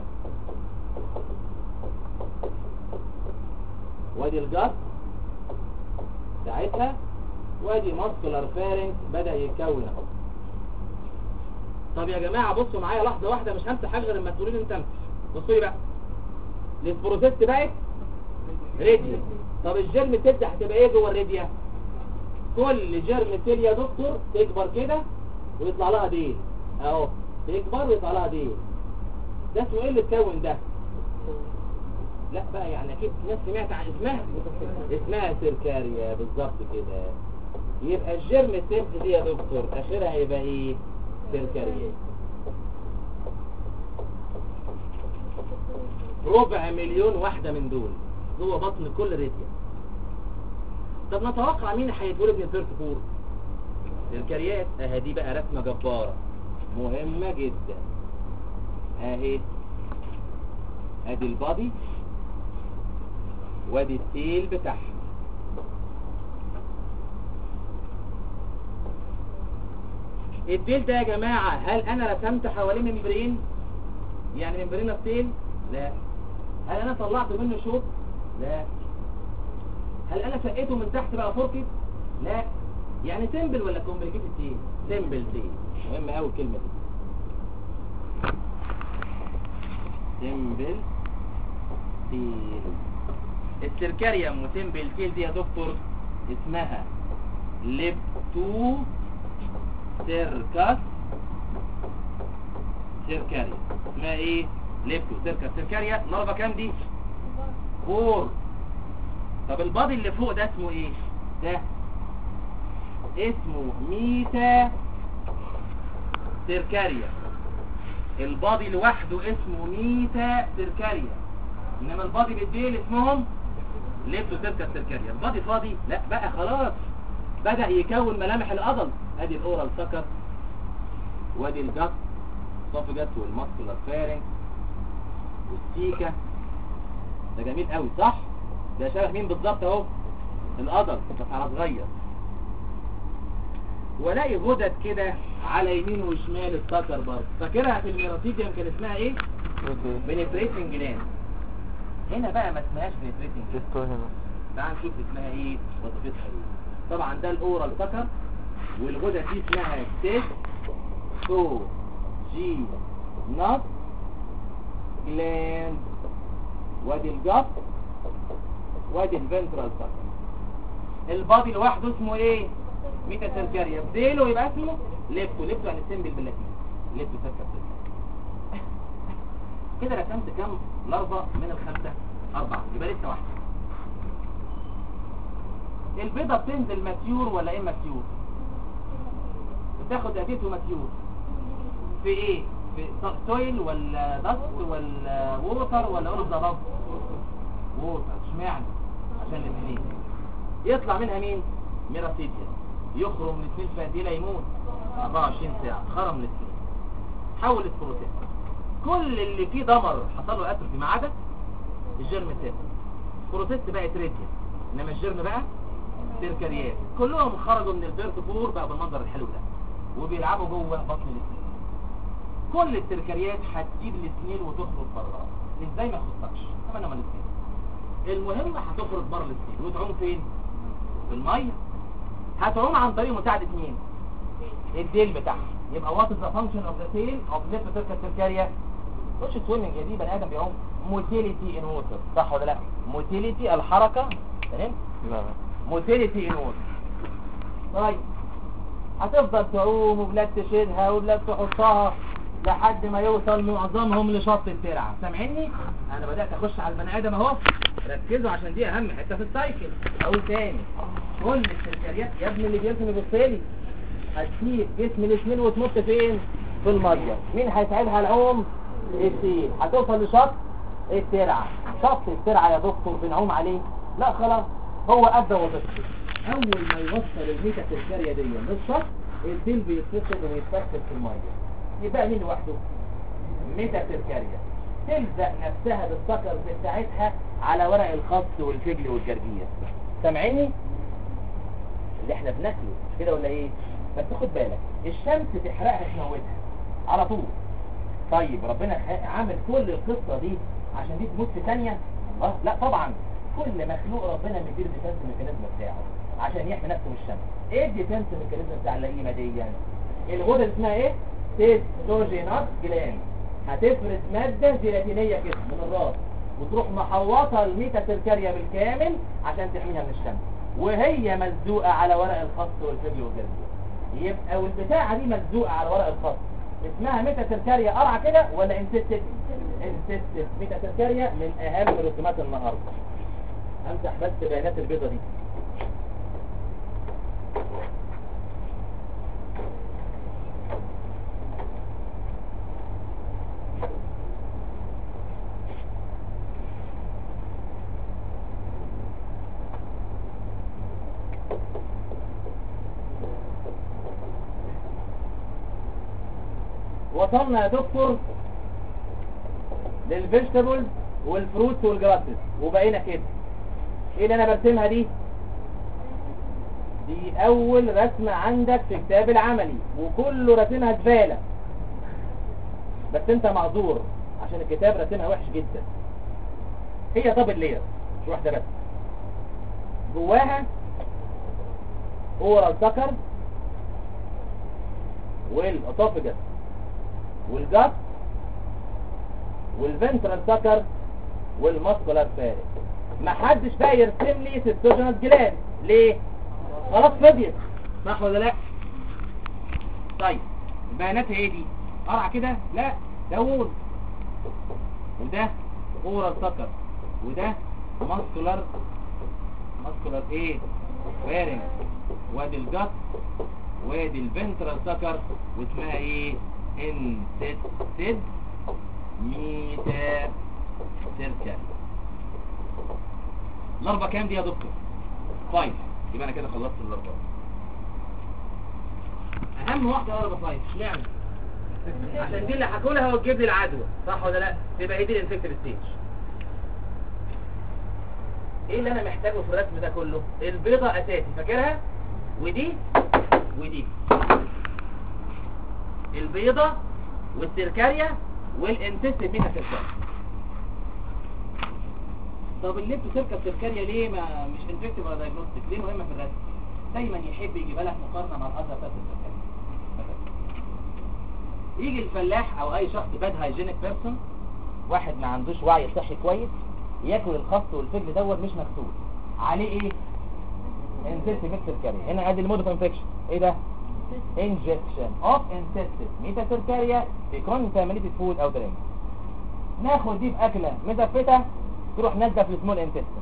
وادي الجت بتاعتها وادي ماسكولار فارنج بدأ يتكون اهو طب يا جماعة بصوا معايا لحظة واحدة مش همسح حاجة غير لما تقولوا لي انت امسح بصوا لي بقى البروسيس بقت راديا طب الجيرم سيل ده هتبقى ايه جوه الراديا كل جيرم سيل يا دكتور تكبر كده ويطلع لها ديل اهو تكبر ويطلع لها ديل ده اسمه ايه اللي اتكون ده لا بقى يعني اكيد ناس سمعت عن اسمها اسمها سيركاريا بالظبط كده يبقى الجيرم سيل دي يا دكتور اخرها هيبقى ايه سيركاريا ربع مليون واحدة من دول جوه بطن كل راديا طب نتوقع مين هيتولد من الثيرد فور الكريات اهي دي بقى رسمه جباره مهمه جدا اهي ادي البادي وادي التيل بتاعها التيل ده يا جماعه هل انا رسمت حواليه ممبرين يعني ممبرين التيل لا هل انا طلعت منه شوط لا هل انا فقيته من تحت بقى فوركت لا يعني سيمبل ولا كومبليكيتد تيل سيمبل تيل مهم قوي الكلمه دي سيمبل تيل السيركاريوم وسيمبل تيل دي يا دكتور اسمها ليبتو سيركاس سيركاريا اسمها ايه ليبتو سيركاس سيركاريا لارفا كام دي فور طب البادي اللي فوق ده اسمه ايه ده اسمه ميتا سيركاريا البادي لوحده اسمه ميتا سيركاريا انما البادي بالديل اسمهم ليبتو سيركا سيركاريا البادي فاضي لا بقى خلاص بدأ يكون ملامح العضل ادي الاورال سكر وادي الجت صف جت والماسكولار فارنج والسيكا ده جميل قوي صح ده شبه مين بالظبط اهو القدر بس على صغير والاقي غدد كده على يمين وشمال السكر برضه فاكرها في الميراتيديوم كان اسمها ايه بنتريتنج جلاند هنا بقى ما اسمهاش بنتريتنج تستو هنا تعال نشوف اسمها ايه وظيفتها ايه طبعا ده الاورال سكر والغدة دي اسمها تيس تو جي نط جلاند وادي الجف وادي الفنترال سكر البادي لوحده اسمه ايه ميتا سيركاريا بديله يبقى اسمه ليبتو ليبتو يعني السمبل باللاتين ليبتو سيركاريا كده رسمت كام لربة من الخمسة أربعة يبقى لسه واحدة البيضة بتنزل ماتيور ولا ايه ماتيور بتاخد اديته ماتيور في ايه في سويل ولا دست ولا ووتر ولا اول ذا ووتر اشمعنى عشان الاثنين يطلع منها مين ميراسيديا يخرم الاثنين فاديلا يموت 24 ساعة خرم الاثنين حول البروتين كل اللي فيه دمر حصل له اتروفي ما عدا الجيرم ثابت بروتيست بقت ريديا انما الجيرم بقى سيركريات كلهم خرجوا من البيرت فور بقى بالمنظر الحلو ده وبيلعبوا جوه بطن الاثنين كل السيركريات هتجيب الاثنين وتخرج بره ازاي ما يخصكش طبعا انا الاثنين المهم هتخرج بره الاثنين وتعوم فين في الميه هتعوم عن طريق مساعده مين الديل بتاعها يبقى وات از ذا فانكشن اوف ذا تيل اوف ليفت سيركل سيركاريا مش سويمنج يا دي بني ادم بيعوم موتيليتي ان ووتر صح ولا لا موتيليتي الحركه تمام لا موتيليتي ان ووتر طيب هتفضل تعوم وبلاد تشيلها وبلاد تحطها لحد ما يوصل معظمهم لشط الترعه سامعيني انا بدات اخش على البني ادم اهو ركزوا عشان دي اهم حته في السايكل اقول تاني كل السيركريات يا ابني اللي بيرسم يبصلي هتسيب جسم الاثنين وتنط فين في الميه مين هيساعدها العوم السيل هتوصل لشط الترعه شط الترعه يا دكتور بنعوم عليه لا خلاص هو ادى وظيفته اول ما يوصل الميتا سيركاريا دي للشط الديل بيتفصل ويتفكك في الميه يبقى مين لوحده ميتا سيركاريا تلزق نفسها بالسكر بتاعتها على ورق الخس والفجل والجرجير سامعيني اللي احنا بناكله مش كده ولا ايه بس خد بالك الشمس تحرقها تموتها على طول طيب ربنا خ- عامل كل القصه دي عشان دي تموت في ثانيه اه لا طبعا كل مخلوق ربنا مدير الديفنس ميكانيزم بتاعه عشان يحمي نفسه من الشمس ايه الديفنس ميكانيزم بتاع اللئيمه دي يعني الغدة اسمها ايه تيستوجينات جلاند هتفرز مادة جيلاتينية كده من الراس وتروح محوطة الميتا سيركاريا بالكامل عشان تحميها من الشمس وهي ملزوقة على ورق الخس والفجل والجرجير يبقى والبتاعة دي ملزوقة على ورق الخس اسمها ميتا سيركاريا قرعة كده ولا انسيستد انسيستد ميتا سيركاريا من اهم رسومات النهاردة امسح بس بيانات البيضة دي وصلنا يا دكتور للفيجيتابلز والفروتس والجراسز وبقينا كده ايه اللي انا برسمها دي دي اول رسمة عندك في كتاب العملي وكله رسمها زبالة بس انت معذور عشان الكتاب رسمها وحش جدا هي دبل لير مش واحدة بس جواها اورال سكر والاسوفجس والجت والفنترال سكر والماسكولار فارق ما حدش بقى يرسم لي سيستوجينال جلاند ليه خلاص فضيت صح ولا لا طيب بياناتها ايه دي قرعه كده لا ده وول وده اورال سكر وده ماسكولار ماسكولار ايه فارنج وادي الجت وادي الفنترال سكر واسمها ايه انسيستد ميتا سيركل الاربع كام دي يا دكتور فايف يبقى انا كده خلصت الاربع اهم واحده اربع فايف اشمعنى عشان دي اللي هاكلها وتجيب لي العدوى صح ولا لا تبقى هي دي الانفكتيف ستيج ايه اللي انا محتاجه في الرسم ده كله البيضة اساسي فاكرها ودي ودي البيضة والسيركاريا والانتست بيتا سيركاريا طب الليبتو سيركا سيركاريا ليه ما مش انفكتيف ولا دايجنوستيك ليه مهمة في الرسم دايما يحب يجيب لك مقارنة مع الاذر بتاعت السيركاريا يجي الفلاح او اي شخص باد هايجينيك بيرسون واحد ما عندوش وعي صحي كويس ياكل الخس والفجل دوت مش مغسول عليه ايه انتست ميتا سيركاريا هنا ادي المود اوف انفكشن ايه ده injection of intestine metacercaria في contaminated food او drink ناخد دي في اكله مزفته تروح نازله في السمول انتستين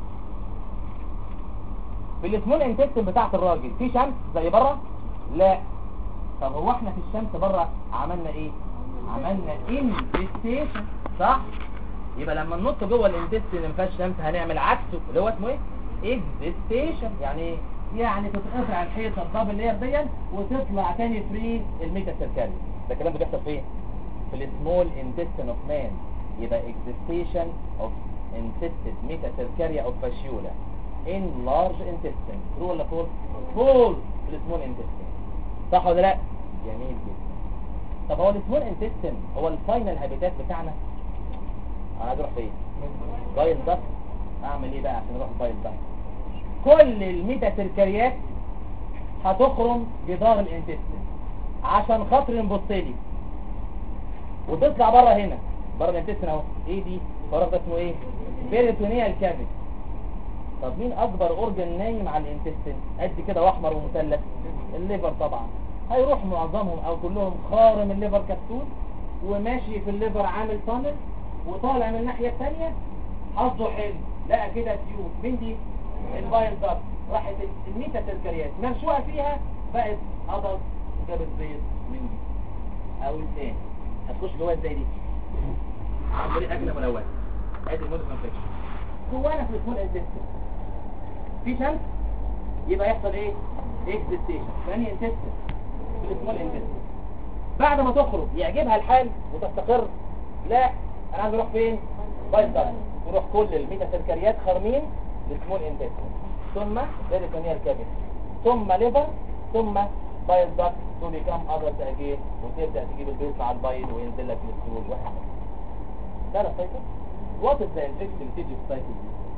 في السمول انتستين بتاعت الراجل في شمس زي بره لا طب هو احنا في الشمس بره عملنا ايه عملنا انفستيشن صح يبقى لما ننط جوه الانتستين ما فيهاش شمس هنعمل عكسه اللي هو اسمه ايه اكزيستيشن يعني ايه يعني تتقطع الحيطه الدبل لير دي وتطلع تاني فري الميتا سيركاري ده الكلام ده بيحصل فين في السمول انتستين اوف مان يبقى اكزيستيشن اوف انتستد ميتا سيركاريا اوف فاشيولا ان لارج انتستين ترو ولا فول فول في السمول انتستين صح ولا لا جميل جدا طب هو السمول انتستين هو الفاينل هابيتات بتاعنا انا عايز اروح فين بايل ده اعمل ايه بقى عشان اروح بايل ده كل الميتا سيركاريات هتخرم جدار الانتستين عشان خاطر نبص لي وتطلع بره هنا بره الانتستين اهو ايه دي فراغ ده اسمه ايه بيريتونيال كافيتي طب مين اكبر اورجن نايم على الانتستين قد كده واحمر ومثلث الليفر طبعا هيروح معظمهم او كلهم خارم الليفر كبسول وماشي في الليفر عامل تانل وطالع من الناحيه الثانيه حظه حلو لقى كده تيوب مين دي الفايل دارت راحت الميتا سيركريات مرشوقه فيها بقت عضل جابت بيض من دي او الثاني هتخش جواها ازاي دي عن طريق اكله ملونه ادي المود انفكشن جوانا في السمول انتستين في شمس يبقى يحصل ايه اكزيستيشن ثاني انتستين في السمول انتستين بعد ما تخرج يعجبها الحال وتستقر لا انا عايز اروح فين بايل دارت يروح كل الميتا سيركريات خارمين للسمول انتستين ثم بيريتونيال كافيتي ثم ليفر ثم بايل داكت تو بيكام ادلت اجين وتبدا تجيب البيض مع البايل وينزل لك الستول وهكذا ده السايكل وات از ذا انفكتيف ستيج اوف سايكل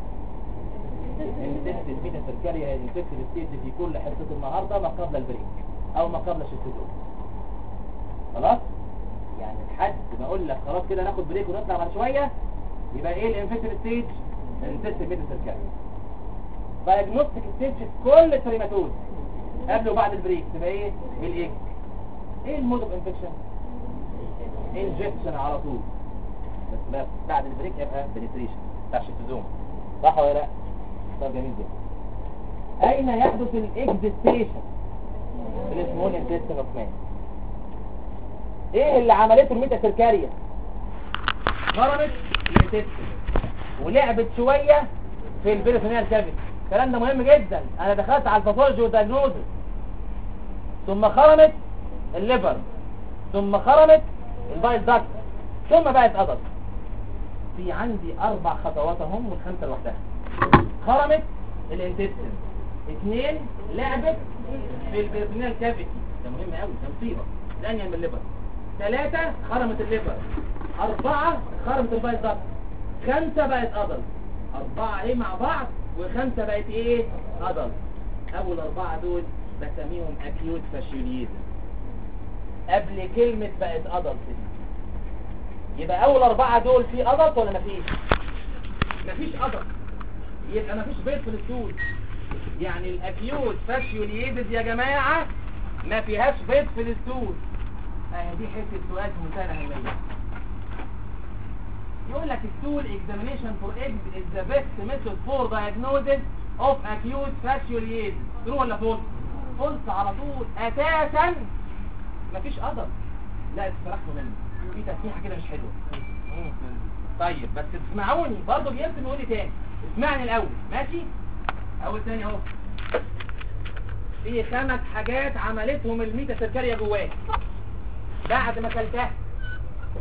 دي الميتا سيركاريا هي الانفكتيف ستيج في كل حصه النهارده ما قبل البريك او ما قبل الشتدول خلاص يعني لحد ما اقول لك خلاص كده ناخد بريك ونطلع بعد شويه يبقى ايه الانفكتيف ستيج الانفكتيف ميتا سيركاريا دايجنوستيك ستيج في كل التريماتوز قبل وبعد البريك تبقى ايه الايه ايه المود اوف انفكشن انجكشن على طول بس بس بعد البريك يبقى بنتريشن بتاع الشيتوزوم صح ولا لا طب جميل جدا اين يحدث الاكزيستيشن في السمول انتستين اوف مان ايه اللي عملته الميتا سيركاريا ضربت الانتستين ولعبت شويه في البيريتونيال كافيتي الكلام ده مهم جدا انا دخلت على الباثولوجي والدايجنوزس ثم خرمت الليفر ثم خرمت البايل داكت ثم بقت ادلت في عندي اربع خطوات اهم والخمسه لوحدها خرمت الانتستين اثنين لعبت في البيرتونيال كافيتي ده مهم قوي ده مصيبه ثانيه من الليفر ثلاثه خرمت الليفر اربعه خرمت البايل داكت خمسه بقت ادلت اربعه ايه مع بعض وخمسة بقت ايه عضل اول اربعة دول بسميهم اكيوت فاشيوليزم قبل كلمة بقت عضل يبقى اول اربعة دول في عضل ولا مفيش مفيش عضل يبقى مفيش بيض في الاسود يعني الاكيوت فاشيوليزم يا جماعة ما فيهاش بيض في الاسود اهي دي حتة سؤال في منتهى الاهمية يقول لك stool examination for eggs is the best method for diagnosis of acute fasciolitis true ولا false false على طول اساسا مفيش قدر لا استرحتوا مني في تسميحه كده مش حلوه طيب بس تسمعوني برضه بيرسم يقول لي تاني اسمعني الاول ماشي اول تاني اهو في خمس حاجات عملتهم الميتا سيركاريا جواك بعد ما كلتها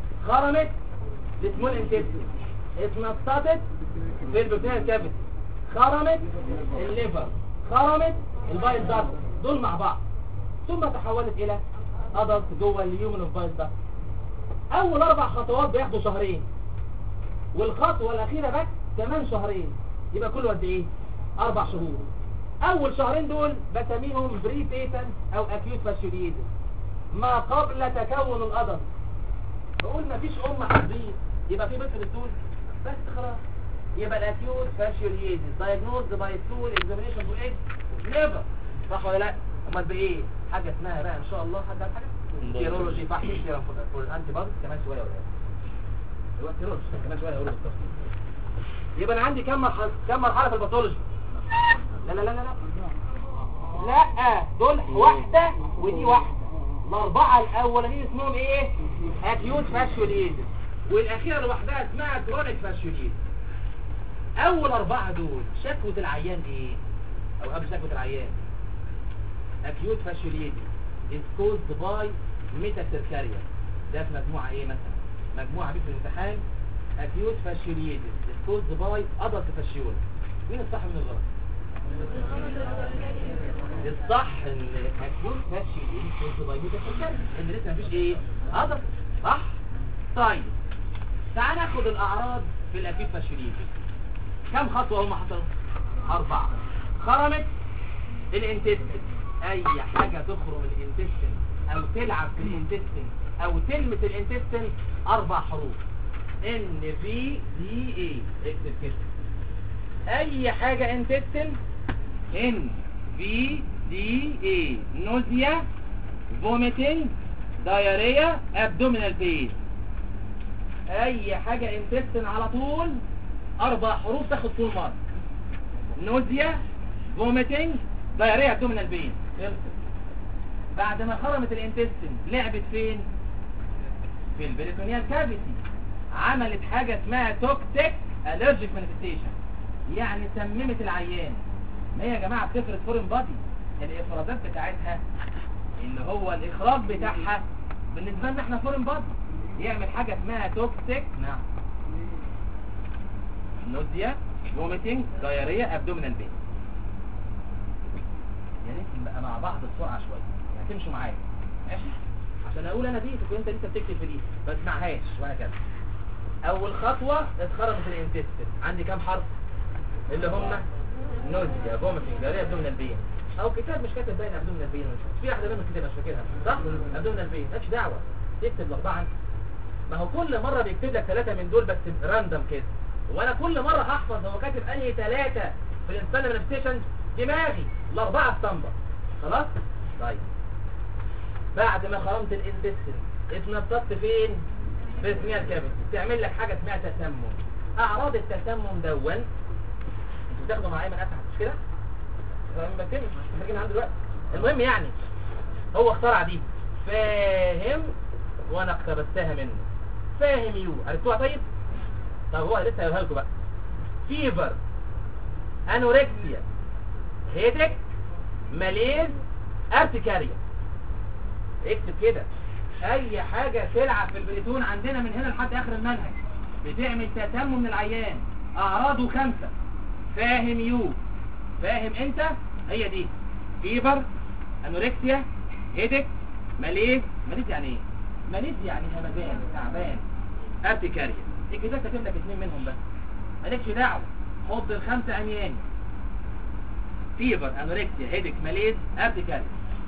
خرمت السمول انتستين اتنططت في البروتين كافيتي خرمت الليفر خرمت البايل داكت دول مع بعض ثم تحولت الى ادلت جوه اليومن اوف بايل داكت اول اربع خطوات بياخدوا شهرين والخطوه الاخيره بس كمان شهرين يبقى كله قد ايه اربع شهور اول شهرين دول بسميهم بري بيتنت او اكيوت فاشيوليزم ما قبل تكون الادلت بقول مفيش ام هتبيض يبقى في بيت في الستول بس خلاص يبقى الاكيوت فاشيوليزم دايجنوزد باي ستول اكزامينشن تو ايه نيفر صح ولا لا امال بايه حاجه اسمها بقى ان شاء الله حد عارف حاجه سيرولوجي فحص سيرم فور الانتي بودي كمان شويه ولا ايه هو سيرولوجي كمان شويه هقول بالتفصيل يبقى انا عندي كم مرحله كم مرحله في الباثولوجي لا لا لا لا لا لا دول واحده ودي واحده الاربعه الاولانيين اسمهم ايه اكيوت فاشيوليزم والاخيره لوحدها اسمها كرونيك فاشيوليزم اول اربعه دول شكوى العيان ايه او قبل شكوى العيان acute fasciitis is caused by metacercaria ده في مجموعة ايه مثلا مجموعة دي في الامتحان acute fasciitis is caused by adult fasciole مين الصح من الغلط الصح ان acute fasciitis is caused by metacercaria ان لسه مفيش ايه adult صح طيب تعال ناخد الاعراض في الاكيوت فاشيوليتس كم خطوة هم حصلوا اربعة خرمت الانتستين اي حاجة تخرم الانتستين او تلعب في الانتستين او تلمس الانتستين اربع حروف ان في دي اي اكتب كده اي حاجة انتستين ان في دي اي نوزيا فوميتنج دايريا ابدومينال بين اي حاجة انتستين على طول اربع حروف تاخد طول مارك نوزيا فوميتنج دايريا ابدومينال بين بعد ما خرمت الانتستين لعبت فين في البريتونيال كافيتي عملت حاجة اسمها توكسيك الرجيك مانيفستيشن يعني سممت العيان ما هي يا جماعة بتفرز فورين بادي الافرازات بتاعتها اللي هو الاخراج بتاعها بالنسبة لنا احنا فورين بادي يعمل حاجة اسمها توكسيك نعم نوزيا فوميتنج دايريا ابدومينال بين يا ريت نبقى مع بعض بسرعه شويه يعني تمشوا معايا ماشي عشان اقول انا دي تكون انت لسه بتكتب في دي ما تسمعهاش وهكذا اول خطوه اتخرمت الانتستين عندي كام حرف اللي هم نوزيا فوميتنج دايريا ابدومينال بين او كتاب مش كاتب باين ابدومينال بين في واحده منهم كتاب مش فاكرها صح ابدومينال بين مالكش دعوه تكتب الاربعه انت ما هو كل مره بيكتب لك ثلاثه من دول بس راندم كده وانا كل مره هحفظ هو كاتب انهي ثلاثه في الانسان مانيفستيشن دماغي الاربعه اسطمبه خلاص طيب بعد ما خرمت الانتستين اتنططت فين في سميال كافيتي تعمل لك حاجه اسمها تسمم اعراض التسمم دون انتوا بتاخدوا معايا من اسعد مش كده انا ما بكتبش مش محتاجين عنده دلوقتي المهم يعني هو اخترع دي فاهم وانا اقتبستها منه فاهم يو عرفتوها طيب طب هو لسه هيقولها لكم بقى فيفر انوركسيا هيدك ماليز ارتكاريا اكتب كده اي حاجة تلعب في البريتون عندنا من هنا لحد اخر المنهج بتعمل تسمم للعيان اعراضه خمسة فاهم يو فاهم انت هي دي فيفر انوركسيا هيدك ماليز ماليز يعني ايه ماليز يعني همدان تعبان ارتكاريا الكتاب كاتب لك اثنين منهم بس مالكش دعوه خد الخمسه امياني فيبر انوركسيا هيدك ماليز ارتكاريا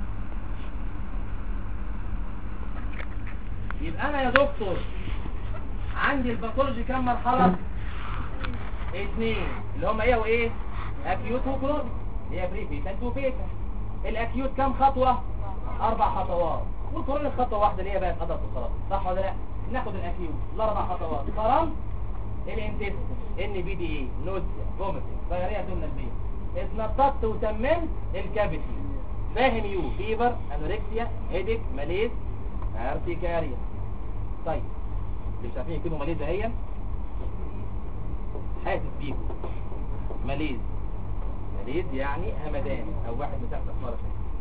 يبقى انا يا دكتور عندي الباثولوجي كام مرحله اثنين اللي هم ايه وايه اكيوت وكرونيك هي بريفيتنت وبيتا الاكيوت كام خطوه اربع خطوات والكرونيك خطوه واحده اللي هي بقت قدرت الخلاص صح ولا لا ناخد الاكيوت الاربع خطوات خرم الانتستين ان بي دي اي نوزيا فوميتنج دايريا دون البيت اتنططت وسممت الكافيتي فاهم يو فيبر انوركسيا هيدك ماليز ارتيكاريا طيب اللي مش عارفين يكتبوا ماليز اهي حاسس بيهم ماليز ماليز يعني همدان او واحد من تحت اصفار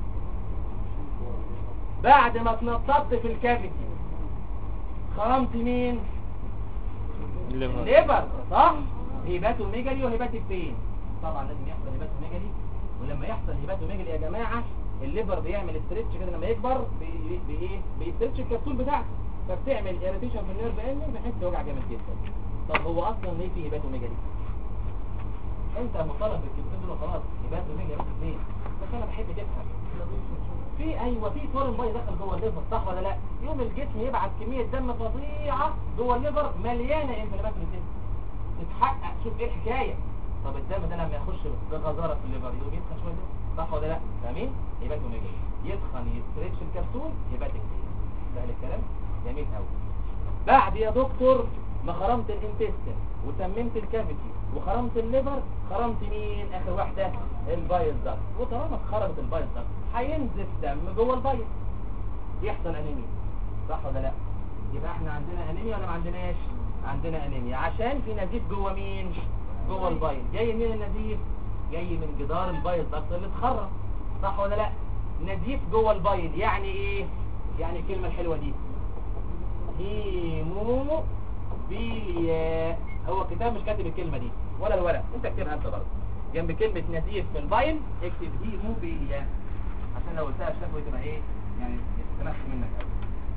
بعد ما اتنططت في الكافيتي خرمت مين الليفر صح هيباتو ميجالي وهيباتيك بين طبعا لازم يحصل هيباتوميجالي ولما يحصل هيباتوميجالي يا جماعه الليفر بيعمل استرتش كده لما يكبر بي- بايه بيسترتش الكبسول بتاعته فبتعمل اريتيشن في النيرف اندنج بحيث توجع جامد جدا طب هو اصلا ليه في هيباتوميجالي انت مطالب بالكلمتين دول خلاص هيباتوميجالي بس ليه بس انا بحب تفهم في ايوه في فورن باي دخل جوه الليفر صح ولا لا يوم الجسم يبعت كميه دم فظيعه جوه الليفر مليانه انفلاماتوري سيستم تتحقق شوف ايه الحكايه طب الدم ده لما يخش بغزاره في الليفر يقوم يتخن شويه صح ولا لا فاهمين يبقى اوميجا يتخن يستريتش الكبسول يبقى تكتير سهل الكلام جميل قوي بعد يا دكتور ما خرمت الانتستين وتممت الكافيتي وخرمت الليفر خرمت مين اخر واحده البايل داكت وطالما خرمت البايل داكت هينزف دم جوه البايل يحصل انيميا صح ولا لا يبقى احنا عندنا انيميا ولا ما عندناش عندنا انيميا عشان في نزيف جوه مين جوه البايل جاي من النزيف جاي من جدار البايل داكت اللي اتخرم صح ولا لا نزيف جوه البايل يعني ايه يعني الكلمه الحلوه دي هيمو بيليا هو الكتاب مش كاتب الكلمة دي ولا الورق انت اكتبها انت برضه جنب كلمة نزيف في الباين اكتب هيمو بيليا عشان لو قلتها بشكل تبقى ايه يعني تمشي منك قوي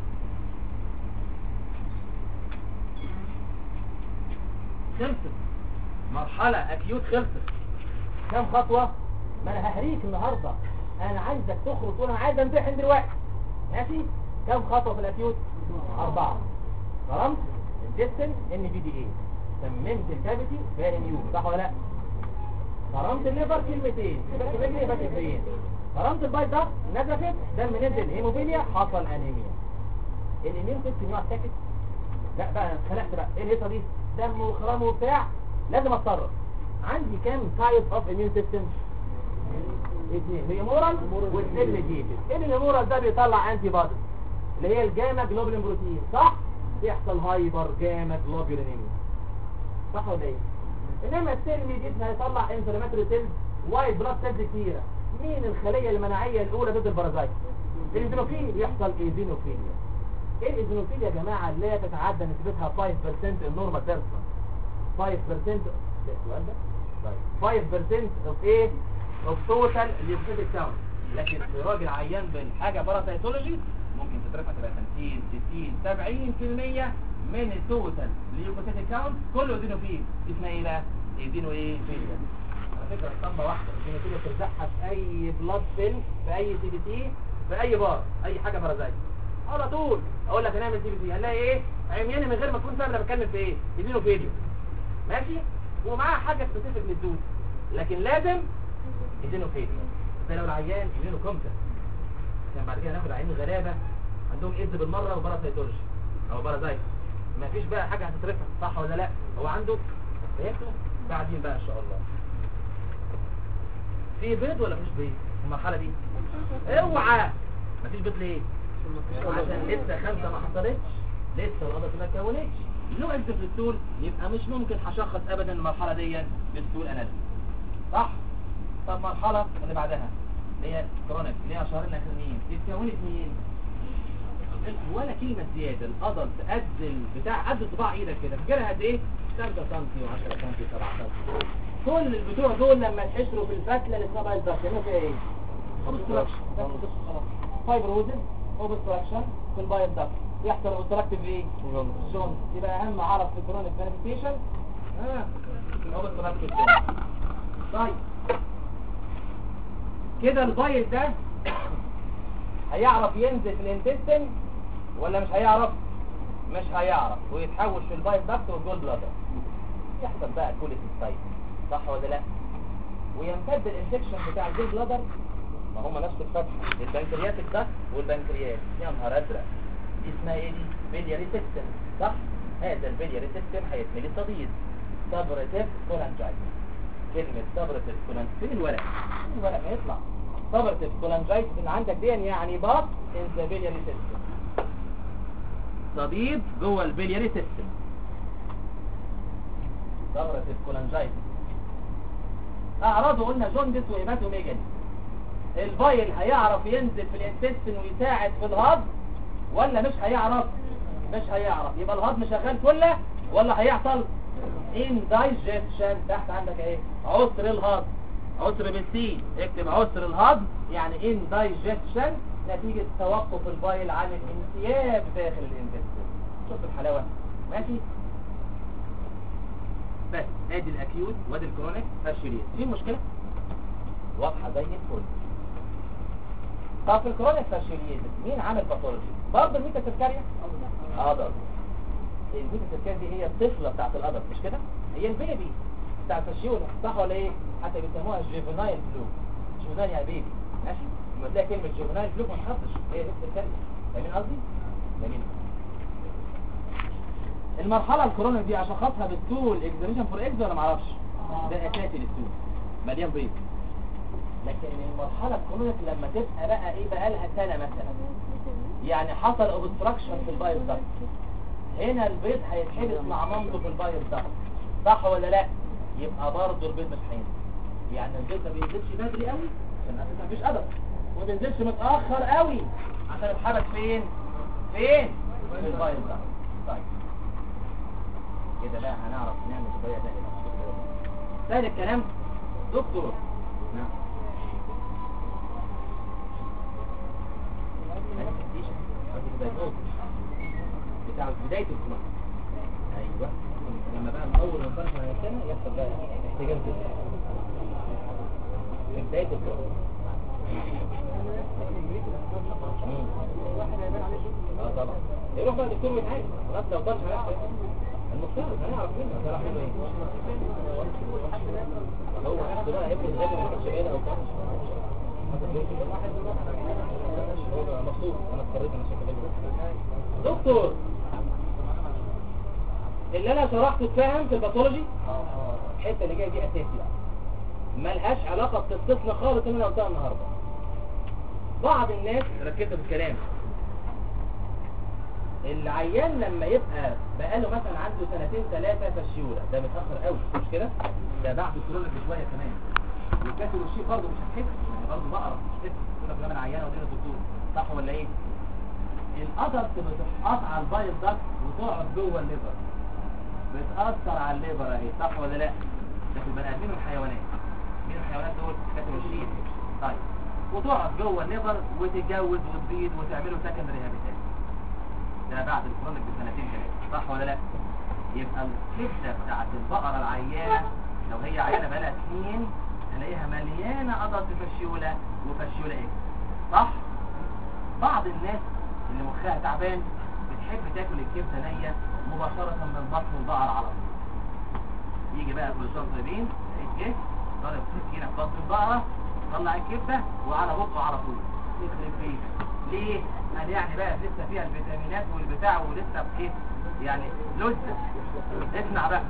خلصت مرحلة اكيوت خلصت كم خطوة ما انا ههريك النهاردة انا عايزك تخرج وانا عايز امتحن دلوقتي ماشي كم خطوة في الاكيوت اربعة خرمت الجسم ان بي دي ايه سممت الكافيتي فاهم يو صح ولا لا خرمت الليفر كلمتين يبقى رجلي يبقى كلمتين خرمت البايت ده نزفت دم نزل هيموفيليا حصل انيميا الاميون سيستم يقعد ساكت لا بقى انا اتخلقت بقى ايه الهيصه دي دم وخرام وبتاع لازم اتصرف عندي كام تايب اوف اميون سيستم اثنين هيمورال والسيل ديفيد ايه الهيمورال ده بيطلع انتي بودي اللي هي الجاما جلوبولين بروتين صح يحصل هايبر جاما جلوبولين صح ولا ايه انما السيل ديفيد هيطلع انفلاماتوري سيلز وايت بلاد سيلز كتيره مين الخليه المناعيه الاولى ضد البرازيت الايزينوفيل يحصل ايزينوفيليا ايه الايزينوفيليا يا جماعه لا تتعدى نسبتها 5% النورمال بيرسون 5% السؤال ده طيب 5% اوف ايه اوف توتال ليوكيتيك كاونت لكن في راجل عيان بالحاجه باراسيتولوجي ممكن تترفع تبقى 50 60 70% من التوتال ليوكيتيك كاونت كله ايزينوفيل اسمها ايه بقى ايزينو ايه فيليا على فكره اسطمبه واحده ايزينوفيليا بترزعها في اي بلاد سيل في اي سي بي تي في اي بار اي حاجه بارازيت على طول اقول لك هنعمل سي بي تي هنلاقي ايه عمياني من غير ما تكون فاهم انا بتكلم في ايه ايزينوفيليا ماشي ومعاه حاجه سبيسيفيك للدود لكن لازم ايزينوفيليا ده لو العيان ايزينو كومبتنت عشان بعد كده ناخد عيان غلابه عندهم ايدز بالمره وباراسيتولوجي او بارازايت ما فيش بقى حاجه هتترفع صح ولا لا هو عنده فهمتوا بعدين بقى ان شاء الله في بيض ولا مفيش بيض في المرحله دي اوعى مفيش بيض ليه عشان لسه خمسه ما حصلتش لسه القضاء ما اتكونتش لو اكتب في السول يبقى مش ممكن هشخص ابدا المرحله دي بالسول اناليسيس صح طب مرحله اللي بعدها اللي هي كرونيك اللي هي شهرين الاخرانيين اتكونت مين ولا كلمة زيادة القدر قد بتاع قد صباع ايدك كده فاكرها قد ايه 5 سم و10 سم 7 سم كل البتوع دول لما يحشروا في الفتلة اللي اسمها بايل داكت يعملوا فيها ايه؟ اوبستراكشن فايبروزن اوبستراكشن في البايل داكت يحصل اوبستراكتيف ايه؟ جون يبقى اهم عرض في الكرونيك مانيفيستيشن اه الاوبستراكتيف طيب كده البايل ده هيعرف ينزل في الانتستين ولا مش هيعرف مش هيعرف ويتحول في البايل داكت والجول بلادر يحصل بقى كوليسيستايت صح ولا لا ويمتد الانفكشن بتاع الجول بلادر ما هم نفس الفتحه البنكرياس الدكت والبنكرياس يا نهار ازرق دي اسمها ايه دي بيلياري سيستم صح هذا البيلياري سيستم هيتملي صديد سبرتيف كولانجايتس كلمه سبرتيف كولانجايتس فين الورق فين الورق ما يطلع سبرتيف كولانجايتس اللي عندك دي يعني باط ان ذا بيلياري سيستم صديد جوه البيلياري سيستم سبرتيف كولانجايتس اعراضه قلنا جوندس وهيماتوميجالي البايل هيعرف ينزل في الانتستين ويساعد في الهضم ولا مش هيعرف مش هيعرف يبقى الهضم شغال كله ولا هيعطل indigestion تحت عندك ايه عسر الهضم عسر بالسين اكتب عسر الهضم يعني indigestion نتيجة توقف البايل عن الانسياب داخل الانتستين شوف الحلاوة ماشي بس ادي الاكيوت وادي الكرونيك فاشيليت في مشكلة واضحة زي الفل طب في الكرونيك فاشيليت مين عامل باثولوجي برضه الميتا سيركاريا ادر الميتا سيركاريا دي هي الطفلة بتاعت الادر مش كده هي البيبي بتاع الفاشيولا صح ولا ايه حتى بيسموها جيفنايل فلو جيفنايل يعني بيبي ماشي لما تلاقي كلمة جيفنايل فلو ما تحطش هي الميتا سيركاريا فاهمين قصدي جميل المرحلة الكورونا دي عشان خاصها بالتول اكزاميشن فور اكز ولا معرفش ده اساسي للتول مليان بيض لكن المرحلة الكورونا لما تبقى بقى ايه بقى لها سنة مثلا يعني حصل اوبستراكشن في الباير داكت هنا البيض هيتحبس مع مامته في الباير داكت صح ولا لا يبقى برضه البيض مش هينزل يعني البيض ما بينزلش بدري قوي عشان اساسا مفيش ادب وما بينزلش متاخر قوي عشان اتحبس فين فين في الباير داكت طيب كده بقى هنعرف نعمل شويه ده سهل الكلام دكتور نعم بتاع بداية الكلام ايوه لما بقى من اول ما نفرق من السنة يحصل بقى احتجاج كده في بداية الكلام اه طبعا يروح بقى دكتور ويتعالج خلاص لو طنش هيحصل المفترض هنعرف منه هنعرف منه ايه هو نفسه بقى ابن الزاجة ما كانش بعيد او طنش هو مبسوط انا اضطريت انا شكل دكتور اللي انا شرحته اتفهم في الباثولوجي الحته اللي جايه دي اساسي بقى ملهاش علاقه بقصتنا خالص اللي انا قلتها النهارده بعض الناس ركزوا في الكلام العيان لما يبقى بقاله مثلا عنده سنتين ثلاثة فالشيورة ده متأخر قوي مش كده ده بعد الكورونا بشوية كمان والكاتب والشيء برضه مش هتحس يعني برضه بقرة مش هتحس يقول لك انا عيانة ودينا دكتور صح ولا ايه القدر بتتقطع على البايض ده وتقعد جوه الليفر بتأثر على الليفر اهي صح ولا لا ده في البني ادمين والحيوانات مين الحيوانات دول كاتب والشيء طيب وتقعد جوه الليفر وتتجوز وتبيض وتعمله سكندري هابيتات ده بعد الكرونيك بسنتين ثلاثه صح ولا لا يبقى الكبده بتاعت البقره العيانه لو هي عيانه بقالها سنين تلاقيها مليانه قدرة فشيوله وفشيوله اكس صح بعض الناس اللي مخها تعبان بتحب تاكل الكبده نيه مباشره من بطن البقر على طول يجي بقى كل شهر طيبين ايه ضرب سكينه في بطن البقره طلع الكبده وعلى بقه على طول يخرب بيتك ليه؟ قال يعني بقى لسه فيها الفيتامينات والبتاع ولسه بايه؟ يعني لسه اسمع بقى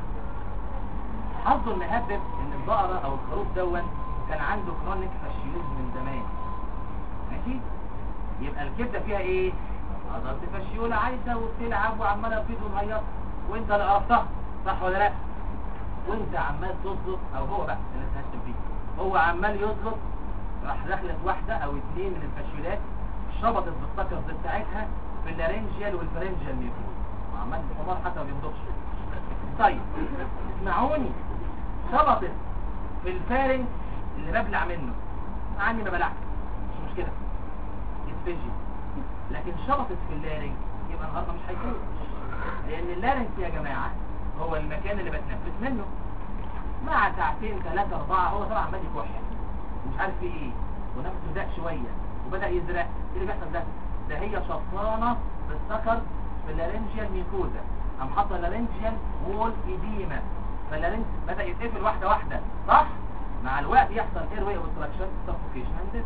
حظه المهبب ان البقرة او الخروف دون كان عنده كرونيك فاشيوز من زمان ماشي؟ يبقى الكبدة فيها ايه؟ عضلة فاشيولة عايزة وبتلعب وعمالة تبيض وتغير وانت اللي عرفتها صح ولا لا؟ وانت عمال تظبط او هو بقى اللي تهشم فيه هو عمال يظبط راح دخلت واحدة او اتنين من الفاشيولات شبطت بالسكرز بتاعتها في اللارنجيال والفرنجيال ميكروز وعمال الحمار حتى ما بينضفش طيب اسمعوني شبطت في الفارنج اللي ببلع منه عني ما بلعش مش مشكلة يتفجي لكن شبطت في اللارنج يبقى النهارده مش هيكون لان اللارنج يا جماعة هو المكان اللي بتنفس منه مع ساعتين ثلاثة أربعة هو طبعا عمال يكح ومش عارف في ايه ونفسه ضاق شوية وبدأ يزرق ايه اللي بيحصل ده ده هي شطانة بالسكر في اللارنجيال ميكوزا قام حاطه اللارنجيال وول ايديما فاللارنج بدأ يتقفل واحدة واحدة صح مع الوقت يحصل اير واي اوبستراكشن سفوكيشن اند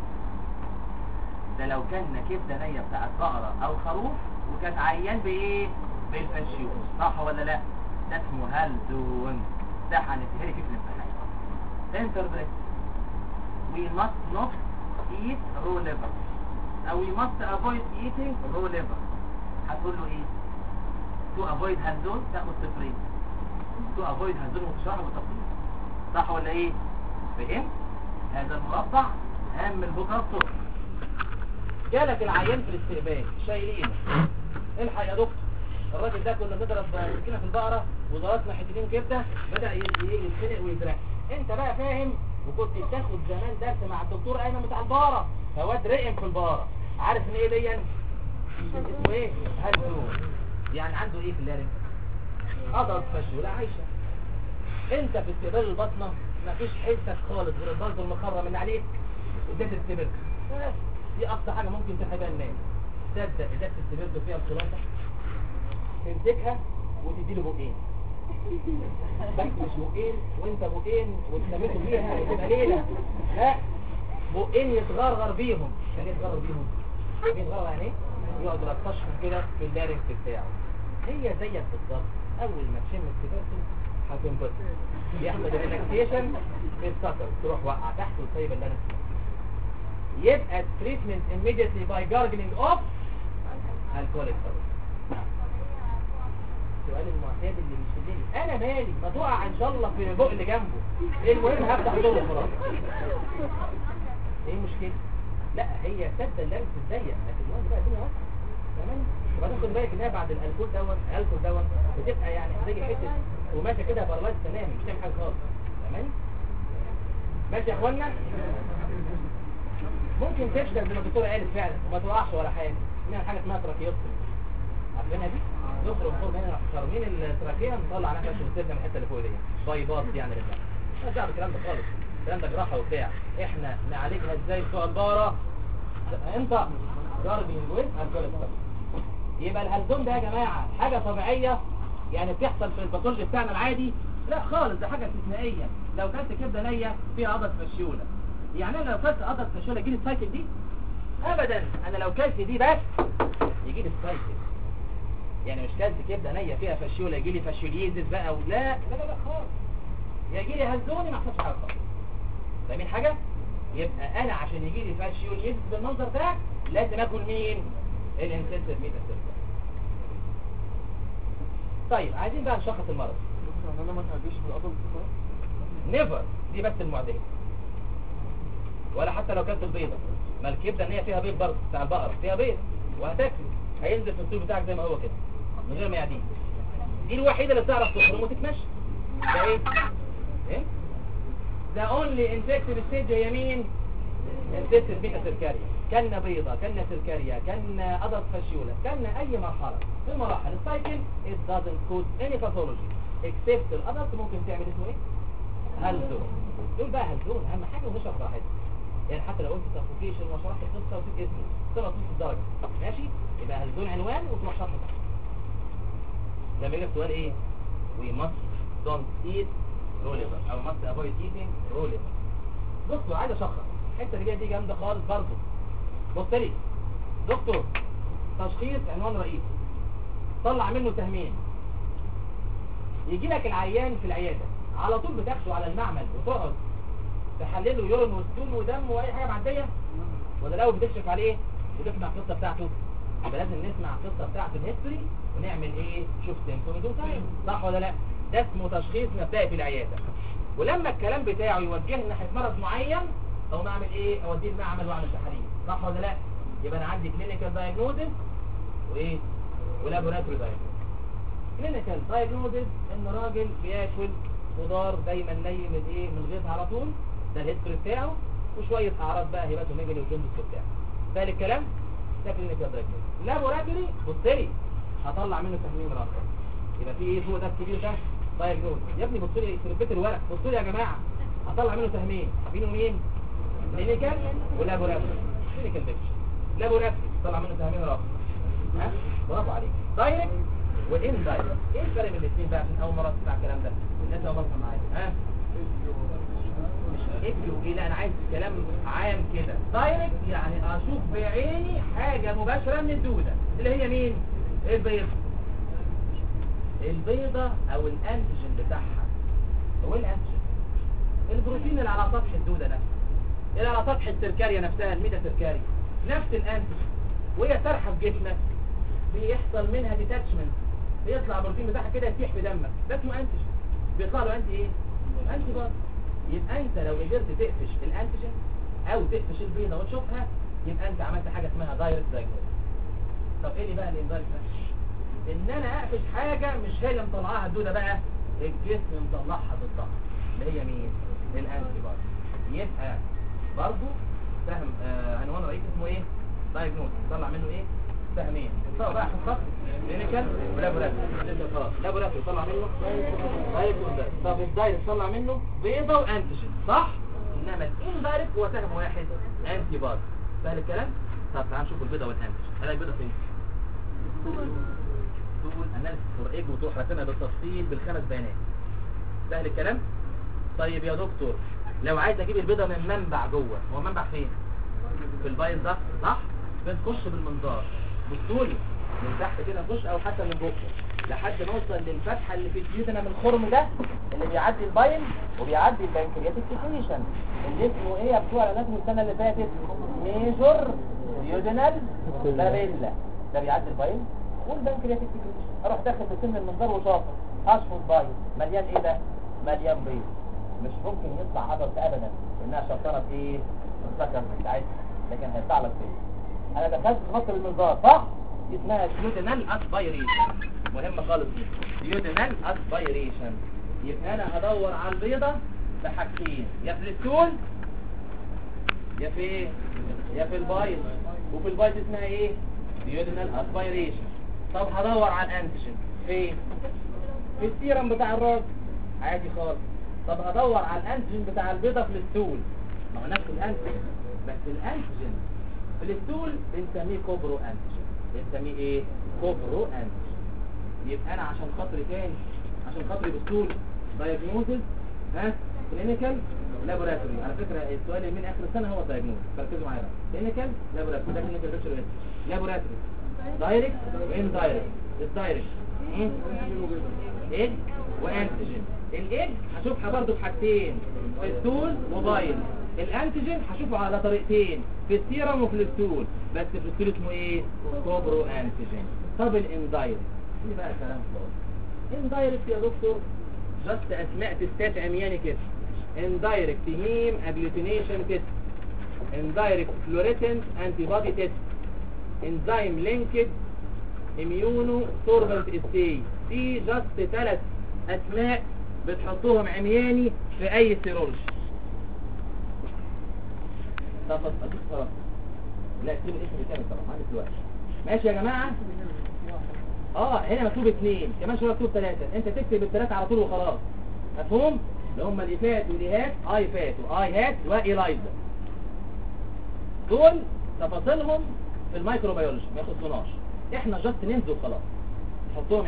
ده لو كان كبده نيه بتاعت بقره او خروف وكانت عيان بايه بالفاشيوز صح ولا لا ده اسمه هالدون ده هنتهري في الامتحان انتربريت we must not eat raw liver او we must avoid eating raw liver هتقول له ايه to avoid هالدون تاخد صفرين to avoid هالدون وتشرحه بالتفصيل صح ولا ايه فهمت هذا المربع هام من بكره الصبح جالك العيان في الاستقبال شايلينه الحق يا دكتور الراجل ده كنا بنضرب سكينه في البقره وضربنا حتتين كبده بدا ي- ي- يتخنق ويزرق انت بقى فاهم وكنت بتاخد زمان درس مع الدكتور ايمن بتاع البقره فواد رقم في البقره عارف ان ايه دي اسمه ايه هلزو يعني عنده ايه في اللارنج قدر فشوله عايشه انت في استقبال البطنه مفيش حسك خالص غير البلد المخرم من عليك ازازه السبرت بس دي اقصى حاجه ممكن تحبها الناس تصدق ازازه السبرت فيها الخلاصه تمسكها وتدي له بقين بس مش بقين وانت بقين وتثبته فيها وتبقى ليله لا بقين يتغرغر بيهم يعني ايه يتغرغر بيهم يتغرغر يعني ايه يقعد يلطشهم كده في اللارنكس بتاعه هي زيك بالظبط اول ما تشم السيجارته هتنبسط ياخد ريلاكسيشن في السكر تروح وقع تحت وسايب اللارنكس يبقى treatment immediately by gargling of alcoholic substance السؤال المعتاد اللي بيشدني انا مالي ما تقع ان شاء الله في البق اللي جنبه المهم هفتح دور خلاص ايه المشكله لا هي سد اللمس الضيق لكن الواد بقى الدنيا واسعه تمام وبعدين خد بالك انها بعد الالكول دوت الالكول دوت بتبقى يعني زي حته وماشيه كده بارلايز تمام مش تعمل حاجه خالص تمام ماشي يا اخوانا ممكن تشتغل زي ما الدكتوره قالت فعلا وما تقعش ولا حاجه نعمل حاجه اسمها تراكيوستومي عارفينها دي نخرج فوق هنا ترمين التراكيه نطلع عليها فيها السيرجن من الحته اللي فوق دي باي باس يعني لله مش دعوه بالكلام ده خالص الكلام ده جراحه وبتاع احنا نعالجها ازاي بتوع الباره انت جاربين وين يبقى الهلزوم ده يا جماعه حاجه طبيعيه يعني بتحصل في الباثولوجي بتاعنا العادي لا خالص ده حاجه استثنائيه لو كانت كبده نيه فيها عضله فشيوله يعني انا لو كلت عضله فشيوله يجي لي السايكل دي ابدا انا لو كلت دي بس يجي لي السايكل يعني مش كلت كبده نيه فيها فشيوله يجي لي فاشيوليزس بقى ولا لا لا لا خالص يجي لي هلزوني ما حصلش حاجه خالص فاهمين حاجه يبقى انا عشان يجي لي فاشيوليزس بالمنظر ده لازم اكل مين الانسنسيف ميتا طيب عايزين بقى نشخص المرض يعني انا ما تعديش بالقدم بصراحه نيفر دي بس المعديه ولا حتى لو كانت البيضة ما الكبده ان هي فيها بيض برضه بتاع البقره فيها بيض وهتاكله هينزل في الطول بتاعك زي ما هو كده من غير ما يعديه دي الوحيده اللي بتعرف تخرم وتتمشى ده ايه ايه ده اونلي انفكتيف ستيج هي مين انفكتيف بيتا سيركاريا كان بيضة كان سيركاريا كان أدرس فاشيولا كان أي مرحلة من المراحل السايكل it doesn't cause any pathology except الأدرس ممكن تعمل اسمه ايه هلزون دول بقى هلزون أهم حاجة ونشرح براحتنا يعني حتى لو قلت سفوكيشن وشرحت القصة وسيب اسمه طلع نص الدرجة ماشي يبقى هلزون عنوان وتروح شرح تحت لما يجي السؤال ايه we must don't eat raw liver او must avoid eating raw liver بصوا عايز اشخص الحته اللي جايه دي جامده خالص برضه بص لي دكتور تشخيص عنوان رئيسي طلع منه تهمين يجي لك العيان في العياده على طول بتاخده على المعمل وتقعد تحلله يورين وستول ودم واي حاجه معديه ولا الاول بتكشف عليه وتسمع القصه بتاعته يبقى لازم نسمع القصه بتاعته الهيستوري ونعمل ايه شوف سيمتومز وتايم صح ولا لا ده اسمه تشخيص مبدئي في العياده ولما الكلام بتاعه يوجهني ناحيه مرض معين او نعمل ايه اوديه المعمل واعمل تحاليل صح ولا لا يبقى انا عندي كلينيكال دايجنوزس وايه ولابوراتوري دايجنوزس كلينيكال دايجنوزس ان راجل بياكل خضار دايما ني من ايه من الغيط على طول ده الهيستوري بتاعه وشويه اعراض بقى هيباتوميجالي وجندس وبتاع فاهم الكلام ده كلينيكال دايجنوزس لابوراتوري بص لي هطلع منه تحليل الاخر يبقى في ايه فوق ده الكبير ده دايجنوز يا ابني بصوا لي في بيت الورق بصوا لي يا جماعه هطلع منه تهمين مين ومين كلينيكال ولابوراتوري كلينيكال بيكتشر لابوراتوري طلع منه تهمين الاخر ها برافو عليك دايركت وان دايركت ايه الفرق بين الاثنين بقى عشان اول مره تسمع الكلام ده الناس اول مره تسمع معايا ها مش ابني وايه لا انا عايز كلام عام كده دايركت يعني اشوف بعيني حاجه مباشره من الدوده اللي هي مين البيض البيضة او الانتيجين بتاعها هو إيه الانتيجين البروتين اللي على سطح الدودة نفسه اللي على سطح التركارية نفسها الميتا تركاري نفس الانتيجين وهي سارحة في جسمك بيحصل منها ديتاتشمنت بيطلع البروتين بتاعها كده يسيح في دمك ده اسمه انتيجين بيطلع له انتي ايه انتي بار يبقى انت لو قدرت تقفش الانتيجين او تقفش البيضة وتشوفها يبقى انت عملت حاجة اسمها دايركت دايجنوز طب ايه اللي بقى الاندايركت ده ان انا اقفش حاجه مش هي اللي مطلعاها الدوده بقى الجسم مطلعها بالضغط اللي هي مين الانتي بودي يبقى برضه سهم آه عنوان رئيس اسمه ايه دايجنوز طلع منه ايه سهمين طلع بقى عشان خاطر كلينيكال ولابوراتوري لسه خلاص لابوراتوري طلع منه دايجنوز طب الدايركت طلع منه بيضه وانتيجين صح انما الاندايركت هو سهم واحد انتي بودي سهل الكلام طب تعال نشوف البيضه والانتيجين هلاقي البيضه فين تقول اناليسيس فور ايج وتروح راسمها بالتفصيل بالخمس بيانات سهل الكلام طيب يا دكتور لو عايز اجيب البيضه من منبع جوه هو منبع فين في البايظ ده صح بنخش بالمنظار بصوا لي من تحت كده نخش او حتى من بكره لحد ما اوصل للفتحه اللي في الجيوتنا من الخرم ده اللي بيعدي الباين وبيعدي البنكرياتيك سكريشن اللي اسمه ايه يا بتوع الاناتومي السنه اللي فاتت ميجور يودينال بابيلا ده بيعدي الباين والبنكرياتيك سكريشن اروح داخل بسن المنظار وشاطر اشفط باين مليان ايه ده مليان بيض مش ممكن يطلع عضلة ابدا انها شطرة ايه السكر بتاعتها لكن هيطلع لك بيض انا دخلت في خط المنظار صح دي اسمها سيودينال اسبيريشن مهمة خالص دي سيودينال اسبيريشن يبقى انا هدور على البيضة بحاجتين يا في الستول يا في ايه يا في البايض وفي البايض اسمها ايه سيودينال اسبيريشن طب هدور على الانتيجين فين في السيرم بتاع الراجل عادي خالص طب هدور على الانتيجين بتاع البيضة في الستول ما هو نفس الانتيجين بس الانتيجين في الستول بنسميه كوبرو انتيجين بنسميه ايه كوبرو انتيجين يبقى انا عشان خاطري تاني عشان خاطري بالستول دايجنوزز ها كلينيكال لابوراتوري على فكره السؤال اللي من اخر السنه هو الدايجنوز ركزوا معايا بقى كلينيكال لابوراتوري ده كلينيكال بيكتشر لابوراتوري دايركت وان دايركت الدايركت ايج وانتيجين الايج هشوفها برضو بحاجتين في الستول موبايل الانتيجين هشوفه على طريقتين في السيرم وفي الستول بس في الستول اسمه ايه كوبرو انتيجين طب الاندايركت ايه بقى كلام خالص اندايركت يا دكتور جاست اسماء تستات عمياني كده اندايركت هيم اجلوتينيشن تيست اندايركت فلوريسنت انتي بودي تيست انزيم لينكد اميونو سوربنت استي دي جاست ثلاث اسماء بتحطوهم عمياني في اي سيرولوجي طب طب اديك خلاص لا اكتب الاسم كامل طبعا معاك دلوقتي ماشي يا جماعه اه هنا مكتوب اثنين كمان شويه مكتوب ثلاثه انت تكتب الثلاثه على طول وخلاص مفهوم اللي هم الايفات والايهات اي فات واي هات وايلايزا دول تفاصيلهم في الميكروبيولوجي ما يخصوناش احنا جاست ننزل خلاص نحطهم